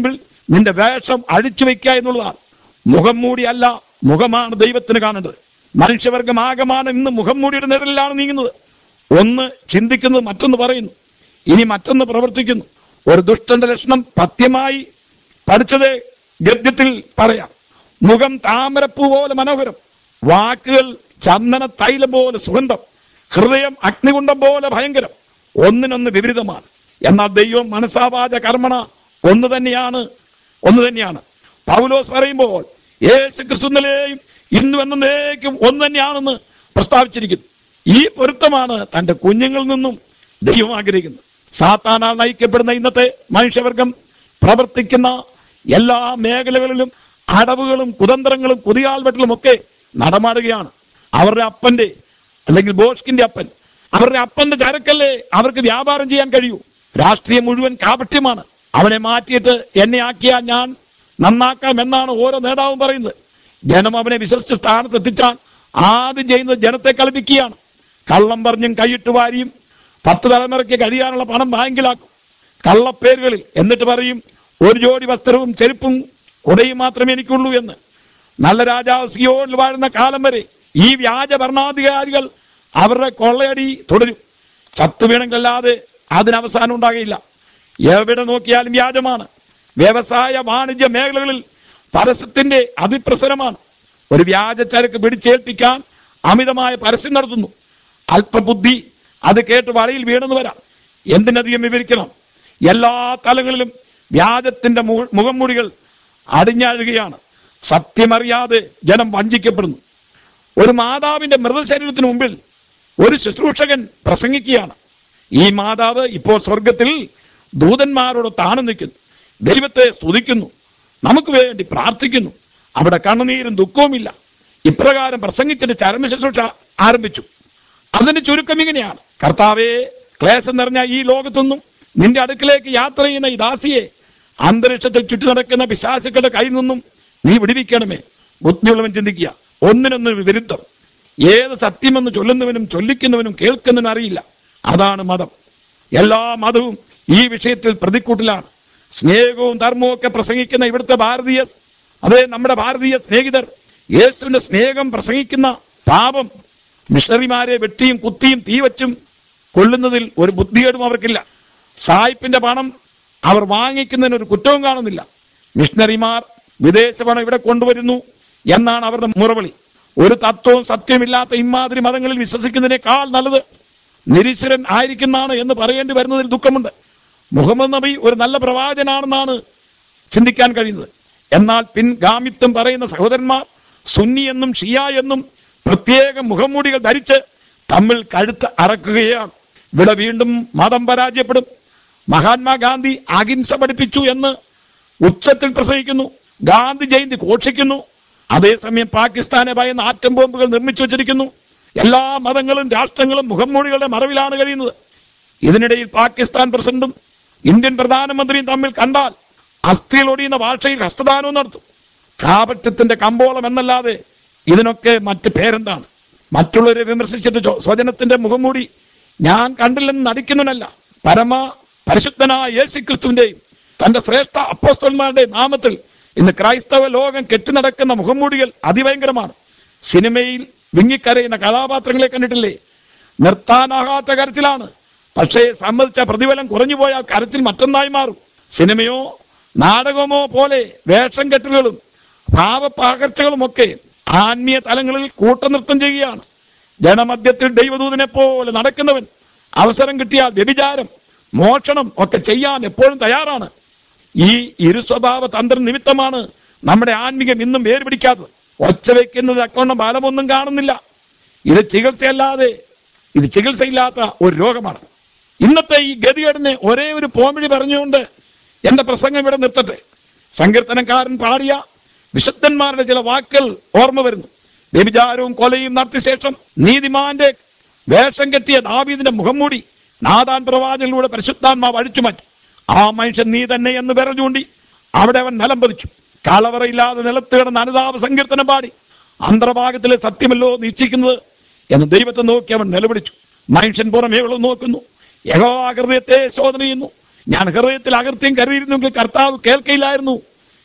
നിന്റെ വേഷം അഴിച്ചു വെക്കുക എന്നുള്ളതാണ് മുഖം മൂടിയല്ല മുഖമാണ് ദൈവത്തിന് കാണേണ്ടത് മനുഷ്യവർഗം ആകമാനം ഇന്ന് മുഖം മൂടിയുടെ നിഴലിലാണ് നീങ്ങുന്നത് ഒന്ന് ചിന്തിക്കുന്നത് മറ്റൊന്ന് പറയുന്നു ഇനി മറ്റൊന്ന് പ്രവർത്തിക്കുന്നു ഒരു ദുഷ്ടന്റെ ലക്ഷണം പത്യമായി പഠിച്ചത് ഗദ്യത്തിൽ പറയാം മുഖം താമരപ്പൂ പോലെ മനോഹരം വാക്കുകൾ ചന്ദന തൈലം പോലെ സുഗന്ധം ഹൃദയം അഗ്നികുണ്ഡം പോലെ ഭയങ്കരം ഒന്നിനൊന്ന് വിപരീതമാണ് എന്നാൽ ദൈവം മനസാവാച കർമ്മണ ഒന്ന് തന്നെയാണ് ഒന്ന് തന്നെയാണ് പൗലോസ് പറയുമ്പോൾ യേശു ക്രിസ്തുനിലെയും ഇന്നും എന്നേക്കും ഒന്ന് തന്നെയാണെന്ന് പ്രസ്താവിച്ചിരിക്കുന്നു ഈ പൊരുത്തമാണ് തന്റെ കുഞ്ഞുങ്ങളിൽ നിന്നും ദൈവം ആഗ്രഹിക്കുന്നത് സാത്താനാൽ നയിക്കപ്പെടുന്ന ഇന്നത്തെ മനുഷ്യവർഗം പ്രവർത്തിക്കുന്ന എല്ലാ മേഖലകളിലും അടവുകളും കുതന്ത്രങ്ങളും കുതികാൽവെട്ടലും ഒക്കെ നടമാടുകയാണ് അവരുടെ അപ്പന്റെ അല്ലെങ്കിൽ ബോഷ്കിന്റെ അപ്പൻ അവരുടെ അപ്പന്റെ ചരക്കല്ലേ അവർക്ക് വ്യാപാരം ചെയ്യാൻ കഴിയൂ രാഷ്ട്രീയം മുഴുവൻ കാപട്യമാണ് അവനെ മാറ്റിയിട്ട് എന്നെ ആക്കിയാൽ ഞാൻ നന്നാക്കാം എന്നാണ് ഓരോ നേതാവും പറയുന്നത് ജനം അവനെ വിശ്വസിച്ച സ്ഥാനത്ത് എത്തിച്ചാൽ ആദ്യം ചെയ്യുന്നത് ജനത്തെ കളിപ്പിക്കുകയാണ് കള്ളം പറഞ്ഞും കൈയിട്ട് വാരിയും പത്ത് തലമുറയ്ക്ക് കഴിയാനുള്ള പണം ബാങ്കിലാക്കും കള്ളപ്പേരുകളിൽ എന്നിട്ട് പറയും ഒരു ജോഡി വസ്ത്രവും ചെരുപ്പും കുടയും മാത്രമേ എനിക്കുള്ളൂ എന്ന് നല്ല രാജാവ് സിയോണിൽ വാഴുന്ന കാലം വരെ ഈ വ്യാജ ഭരണാധികാരികൾ അവരുടെ കൊള്ളയടി തുടരും ചത്തുവീണെങ്കിലല്ലാതെ അതിന് അവസാനം ഉണ്ടാകില്ല എവിടെ നോക്കിയാലും വ്യാജമാണ് വ്യവസായ വാണിജ്യ മേഖലകളിൽ പരസ്യത്തിന്റെ അതിപ്രസരമാണ് ഒരു വ്യാജ ചരക്ക് പിടിച്ചേൽപ്പിക്കാൻ അമിതമായ പരസ്യം നടത്തുന്നു അല്പബുദ്ധി അത് കേട്ട് വലയിൽ വീണെന്ന് വരാം എന്തിനധികം വിവരിക്കണം എല്ലാ തലങ്ങളിലും വ്യാജത്തിന്റെ മു- മുഖംമൂടികൾ അടിഞ്ഞാഴുകയാണ് സത്യമറിയാതെ ജനം വഞ്ചിക്കപ്പെടുന്നു ഒരു മാതാവിന്റെ മൃതശരീരത്തിന് മുമ്പിൽ ഒരു ശുശ്രൂഷകൻ പ്രസംഗിക്കുകയാണ് ഈ മാതാവ് ഇപ്പോൾ സ്വർഗത്തിൽ ദൂതന്മാരോട് താണു നിൽക്കുന്നു ദൈവത്തെ സ്തുതിക്കുന്നു നമുക്ക് വേണ്ടി പ്രാർത്ഥിക്കുന്നു അവിടെ കണ്ണുനീരും ദുഃഖവുമില്ല ഇപ്രകാരം പ്രസംഗിച്ചിട്ട് ചരമ ശുശ്രൂഷ ആരംഭിച്ചു അതിന് ചുരുക്കം ഇങ്ങനെയാണ് കർത്താവെ ക്ലേശം നിറഞ്ഞ ഈ ലോകത്തൊന്നും നിന്റെ അടുക്കിലേക്ക് യാത്ര ചെയ്യുന്ന ഈ ദാസിയെ അന്തരീക്ഷത്തിൽ ചുറ്റി നടക്കുന്ന പിശാസുക്കളുടെ കയ്യിൽ നിന്നും നീ വിടിവിക്കണമേ ബുദ്ധിയുള്ളവൻ ചിന്തിക്കുക ഒന്നിനൊന്ന് വിരുദ്ധം ഏത് സത്യമെന്ന് ചൊല്ലുന്നവനും ചൊല്ലിക്കുന്നവനും കേൾക്കുന്നവനും അറിയില്ല അതാണ് മതം എല്ലാ മതവും ഈ വിഷയത്തിൽ പ്രതിക്കൂട്ടിലാണ് സ്നേഹവും ധർമ്മവും ഒക്കെ പ്രസംഗിക്കുന്ന ഇവിടുത്തെ ഭാരതീയ അതെ നമ്മുടെ ഭാരതീയ സ്നേഹിതർ യേശുവിന്റെ സ്നേഹം പ്രസംഗിക്കുന്ന പാപം മിഷണറിമാരെ വെട്ടിയും കുത്തിയും തീവച്ചും കൊല്ലുന്നതിൽ ഒരു ബുദ്ധികേടും അവർക്കില്ല സായിപ്പിന്റെ പണം അവർ വാങ്ങിക്കുന്നതിന് ഒരു കുറ്റവും കാണുന്നില്ല മിഷണറിമാർ വിദേശ പണം ഇവിടെ കൊണ്ടുവരുന്നു എന്നാണ് അവരുടെ മുറവിളി ഒരു തത്വവും സത്യമില്ലാത്ത ഇമാതിരി മതങ്ങളിൽ വിശ്വസിക്കുന്നതിനേക്കാൾ നല്ലത് നിരീശ്വരൻ ആയിരിക്കുന്നതാണ് എന്ന് പറയേണ്ടി വരുന്നതിൽ ദുഃഖമുണ്ട് മുഹമ്മദ് നബി ഒരു നല്ല പ്രവാചനാണെന്നാണ് ചിന്തിക്കാൻ കഴിയുന്നത് എന്നാൽ പിൻഗാമിത്വം പറയുന്ന സഹോദരന്മാർ സുന്നി എന്നും ഷിയ എന്നും പ്രത്യേക മുഖംമൂടികൾ ധരിച്ച് തമ്മിൽ കഴുത്ത് അറക്കുകയാണ് ഇവിടെ വീണ്ടും മതം പരാജയപ്പെടും മഹാത്മാഗാന്ധി അഹിംസ പഠിപ്പിച്ചു എന്ന് ഉച്ചത്തിൽ പ്രസംഗിക്കുന്നു ഗാന്ധി ജയന്തി ഘോഷിക്കുന്നു അതേസമയം പാകിസ്ഥാനെ ഭയന്ന് ആറ്റം ബോംബുകൾ നിർമ്മിച്ചു വച്ചിരിക്കുന്നു എല്ലാ മതങ്ങളും രാഷ്ട്രങ്ങളും മുഖംമൂടികളുടെ മറവിലാണ് കഴിയുന്നത് ഇതിനിടയിൽ പാകിസ്ഥാൻ പ്രസിഡന്റും ഇന്ത്യൻ പ്രധാനമന്ത്രിയും തമ്മിൽ കണ്ടാൽ അസ്ഥിയിൽ ഒടിയുന്ന ഭാഷയിൽ ഹസ്തദാനവും നടത്തും കാപട്യത്തിന്റെ കമ്പോളം എന്നല്ലാതെ ഇതിനൊക്കെ മറ്റ് പേരെന്താണ് മറ്റുള്ളവരെ വിമർശിച്ചിട്ട് ചോ- സ്വജനത്തിന്റെ മുഖം മൂടി ഞാൻ കണ്ടില്ലെന്ന് നടിക്കുന്നവനല്ല പരമ പരിശുദ്ധനായ യേശു ക്രിസ്തുവിന്റെയും തന്റെ ശ്രേഷ്ഠ അപ്പോസ്തലന്മാരുടെ നാമത്തിൽ ഇന്ന് ക്രൈസ്തവ ലോകം കെട്ടിനടക്കുന്ന മുഖംമൂടികൾ അതിഭയങ്കരമാണ് സിനിമയിൽ വിങ്ങിക്കരയുന്ന കഥാപാത്രങ്ങളെ കണ്ടിട്ടില്ലേ നിർത്താനാകാത്ത കരച്ചിലാണ് പക്ഷേ സമ്മതിച്ച പ്രതിഫലം കുറഞ്ഞു പോയാൽ കരച്ചിൽ മറ്റൊന്നായി മാറും സിനിമയോ നാടകമോ പോലെ വേഷം കെട്ടലുകളും ഭാവപകർച്ചകളും ഒക്കെ ആത്മീയ തലങ്ങളിൽ കൂട്ടനൃത്തം ചെയ്യുകയാണ് ജനമധ്യത്തിൽ ദൈവദൂതനെ പോലെ നടക്കുന്നവൻ അവസരം കിട്ടിയാൽ വ്യഭിചാരം മോഷണം ഒക്കെ ചെയ്യാൻ എപ്പോഴും തയ്യാറാണ് ഈ ഇരുസ്വഭാവ തന്ത്രം നിമിത്തമാണ് നമ്മുടെ ആത്മീകം ഇന്നും വേർപിടിക്കാത്തത് ഒച്ച വെക്കുന്നത് അക്കൗണ്ട് ബലമൊന്നും കാണുന്നില്ല ഇത് ചികിത്സയല്ലാതെ ഇത് ചികിത്സയില്ലാത്ത ഒരു രോഗമാണ് ഇന്നത്തെ ഈ ഗതികേടിനെ ഒരേ ഒരു പോംവഴി പറഞ്ഞുകൊണ്ട് എന്റെ പ്രസംഗം ഇവിടെ നിർത്തട്ടെ സങ്കീർത്തനക്കാരൻ പാടിയ വിശുദ്ധന്മാരുടെ ചില വാക്കുകൾ ഓർമ്മ വരുന്നു വ്യഭിചാരവും കൊലയും നടത്തിയ ശേഷം നീതിമാന്റെ വേഷം കെട്ടിയ ദാവീദിന്റെ മുഖം മൂടി നാദാൻ പ്രവാചകനിലൂടെ പരിശുദ്ധാത്മാവ് അഴിച്ചു മാറ്റി ആ മനുഷ്യൻ നീ തന്നെ എന്ന് വിരൽ ചൂണ്ടി അവിടെ അവൻ നിലം പതിച്ചു കളവറയില്ലാതെ നിലത്ത് കിടന്ന് അനുതാപ സങ്കീർത്തനം പാടി അന്തർഭാഗത്തിലെ സത്യമല്ലോ നിശ്ചയിക്കുന്നത് എന്ന് ദൈവത്തെ നോക്കി അവൻ നിലവിളിച്ചു മനുഷ്യൻ പുറമേ ഉള്ളത് നോക്കുന്നു യഹോ ഹൃദയത്തെ ശോധന ചെയ്യുന്നു ഞാൻ ഹൃദയത്തിൽ അകൃത്യം കരുതിയിരുന്നെങ്കിൽ കർത്താവ് കേൾക്കയില്ലായിരുന്നു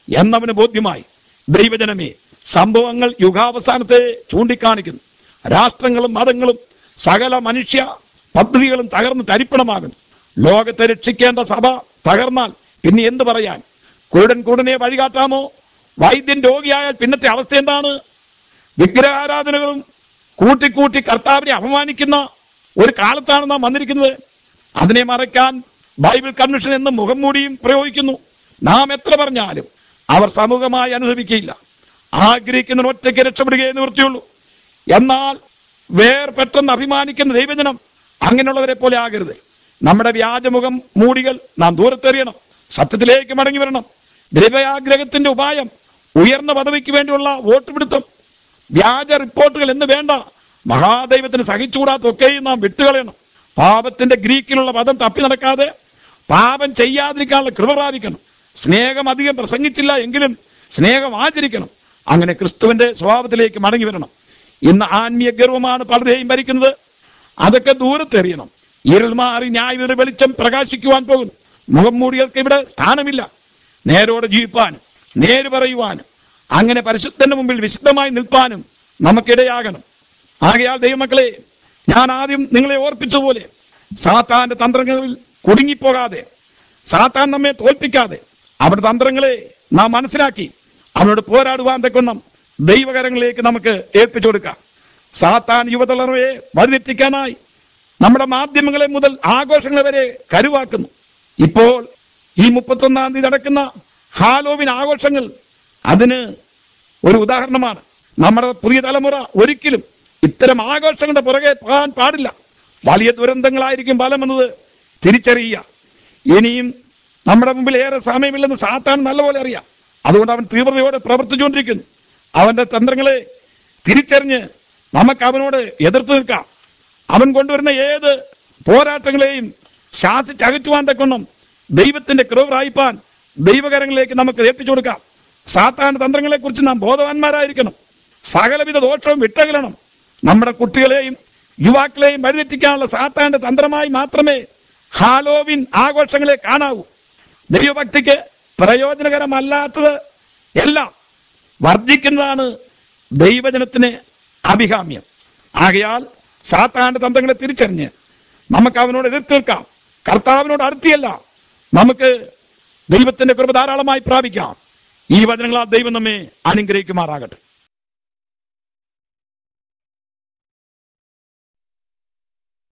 എന്നവന് ബോധ്യമായി ദൈവജനമേ സംഭവങ്ങൾ യുഗാവസാനത്തെ ചൂണ്ടിക്കാണിക്കുന്നു രാഷ്ട്രങ്ങളും മതങ്ങളും സകല മനുഷ്യ പദ്ധതികളും തകർന്ന് തരിപ്പണമാകുന്നു ലോകത്തെ രക്ഷിക്കേണ്ട സഭ തകർന്നാൽ പിന്നെ എന്ത് പറയാൻ കുരുടൻ കുരുടനെ വഴികാട്ടാമോ വൈദ്യൻ രോഗിയായാൽ പിന്നത്തെ അവസ്ഥ എന്താണ് വിഗ്രഹാരാധനകളും കൂട്ടിക്കൂട്ടി കർത്താവിനെ അപമാനിക്കുന്ന ഒരു കാലത്താണ് നാം വന്നിരിക്കുന്നത് അതിനെ മറയ്ക്കാൻ ബൈബിൾ കൺവെൻഷൻ എന്ന മുഖം മൂടിയും പ്രയോഗിക്കുന്നു നാം എത്ര പറഞ്ഞാലും അവർ സമൂഹമായി അനുഭവിക്കുകയില്ല ആഗ്രഹിക്കുന്ന ഒറ്റയ്ക്ക് രക്ഷപ്പെടുകയേ നിവൃത്തിയുള്ളൂ എന്നാൽ വേർ പെട്ടെന്ന് അഭിമാനിക്കുന്ന ദൈവജനം അങ്ങനെയുള്ളവരെ പോലെ ആകരുത് നമ്മുടെ വ്യാജമുഖം മൂടികൾ നാം ദൂരത്തെറിയണം സത്യത്തിലേക്ക് മടങ്ങി വരണം ദ്രവ്യാഗ്രഹത്തിന്റെ ഉപായം ഉയർന്ന പദവിക്ക് വേണ്ടിയുള്ള വോട്ട് പിടുത്തം വ്യാജ റിപ്പോർട്ടുകൾ എന്ന് വേണ്ട മഹാദൈവത്തിന് സഹിച്ചുകൂടാത്തൊക്കെയും നാം വിട്ടുകളയണം പാപത്തിന്റെ ഗ്രീക്കിലുള്ള പദം തപ്പി നടക്കാതെ പാപം ചെയ്യാതിരിക്കാനുള്ള കൃപ പ്രാപിക്കണം സ്നേഹം അധികം പ്രസംഗിച്ചില്ല എങ്കിലും സ്നേഹം ആചരിക്കണം അങ്ങനെ ക്രിസ്തുവിന്റെ സ്വഭാവത്തിലേക്ക് മടങ്ങി വരണം ഇന്ന് ആത്മീയ ഗർവമാണ് പലരെയും ഭരിക്കുന്നത് അതൊക്കെ ദൂരത്തെറിയണം ഇരുൾ മാറി ന്യായവിധ വെളിച്ചം പ്രകാശിക്കുവാൻ പോകുന്നു മുഖം മൂടികൾക്ക് ഇവിടെ സ്ഥാനമില്ല നേരോടെ ജീവിപ്പാനും നേര് പറയുവാനും അങ്ങനെ പരിശുദ്ധന്റെ മുമ്പിൽ വിശുദ്ധമായി നിൽപ്പാനും നമുക്കിടയാകണം ആകയാൽ ദൈവമക്കളെ ഞാൻ ആദ്യം നിങ്ങളെ ഓർപ്പിച്ചതുപോലെ സാത്താന്റെ തന്ത്രങ്ങളിൽ കുടുങ്ങിപ്പോകാതെ സാത്താൻ നമ്മെ തോൽപ്പിക്കാതെ അവരുടെ തന്ത്രങ്ങളെ നാം മനസ്സിലാക്കി അവനോട് പോരാടുവാൻ തക്കൊന്നും ദൈവകരങ്ങളിലേക്ക് നമുക്ക് ഏൽപ്പിച്ചു കൊടുക്കാം സാത്താൻ യുവതലമുറയെ വഴിതെറ്റിക്കാനായി നമ്മുടെ മാധ്യമങ്ങളെ മുതൽ ആഘോഷങ്ങളെ വരെ കരുവാക്കുന്നു ഇപ്പോൾ ഈ മുപ്പത്തൊന്നാം തീയതി നടക്കുന്ന ഹാലോവിൻ ആഘോഷങ്ങൾ അതിന് ഒരു ഉദാഹരണമാണ് നമ്മുടെ പുതിയ തലമുറ ഒരിക്കലും ഇത്തരം ആഘോഷങ്ങളുടെ പുറകെ പോകാൻ പാടില്ല വലിയ ദുരന്തങ്ങളായിരിക്കും ഫലമെന്നത് തിരിച്ചറിയുക ഇനിയും നമ്മുടെ മുമ്പിൽ ഏറെ സമയമില്ലെന്ന് സാത്താൻ നല്ലപോലെ അറിയാം അതുകൊണ്ട് അവൻ തീവ്രതയോടെ പ്രവർത്തിച്ചുകൊണ്ടിരിക്കുന്നു അവന്റെ തന്ത്രങ്ങളെ തിരിച്ചറിഞ്ഞ് നമുക്ക് അവനോട് എതിർത്ത് നിൽക്കാം അവൻ കൊണ്ടുവരുന്ന ഏത് പോരാട്ടങ്ങളെയും ശാസിച്ചകറ്റുവാൻ തക്കൊന്നും ദൈവത്തിന്റെ കൃപ പ്രായിപ്പാൻ ദൈവകരങ്ങളിലേക്ക് നമുക്ക് ഏൽപ്പിച്ചു കൊടുക്കാം സാത്താന്റെ തന്ത്രങ്ങളെ കുറിച്ച് നാം ബോധവാന്മാരായിരിക്കണം സകലവിധ ദോഷവും വിട്ടകലണം നമ്മുടെ കുട്ടികളെയും യുവാക്കളെയും വഴിതെറ്റിക്കാനുള്ള സാത്താന്റെ തന്ത്രമായി മാത്രമേ ഹാലോവിൻ ആഘോഷങ്ങളെ കാണാവൂ ദൈവഭക്തിക്ക് പ്രയോജനകരമല്ലാത്തത് എല്ലാം വർജിക്കുന്നതാണ് ദൈവജനത്തിന് അഭികാമ്യം ആകയാൽ സാത്താന്റെ തന്ത്രങ്ങളെ തിരിച്ചറിഞ്ഞ് നമുക്ക് അവനോട് എതിർത്ത് നിൽക്കാം കർത്താവിനോട് അടുത്തിയല്ല നമുക്ക് ദൈവത്തിന്റെ കൃപ ധാരാളമായി പ്രാപിക്കാം ഈ വചനങ്ങളാൽ ദൈവം നമ്മെ അനുഗ്രഹിക്കുമാറാകട്ടെ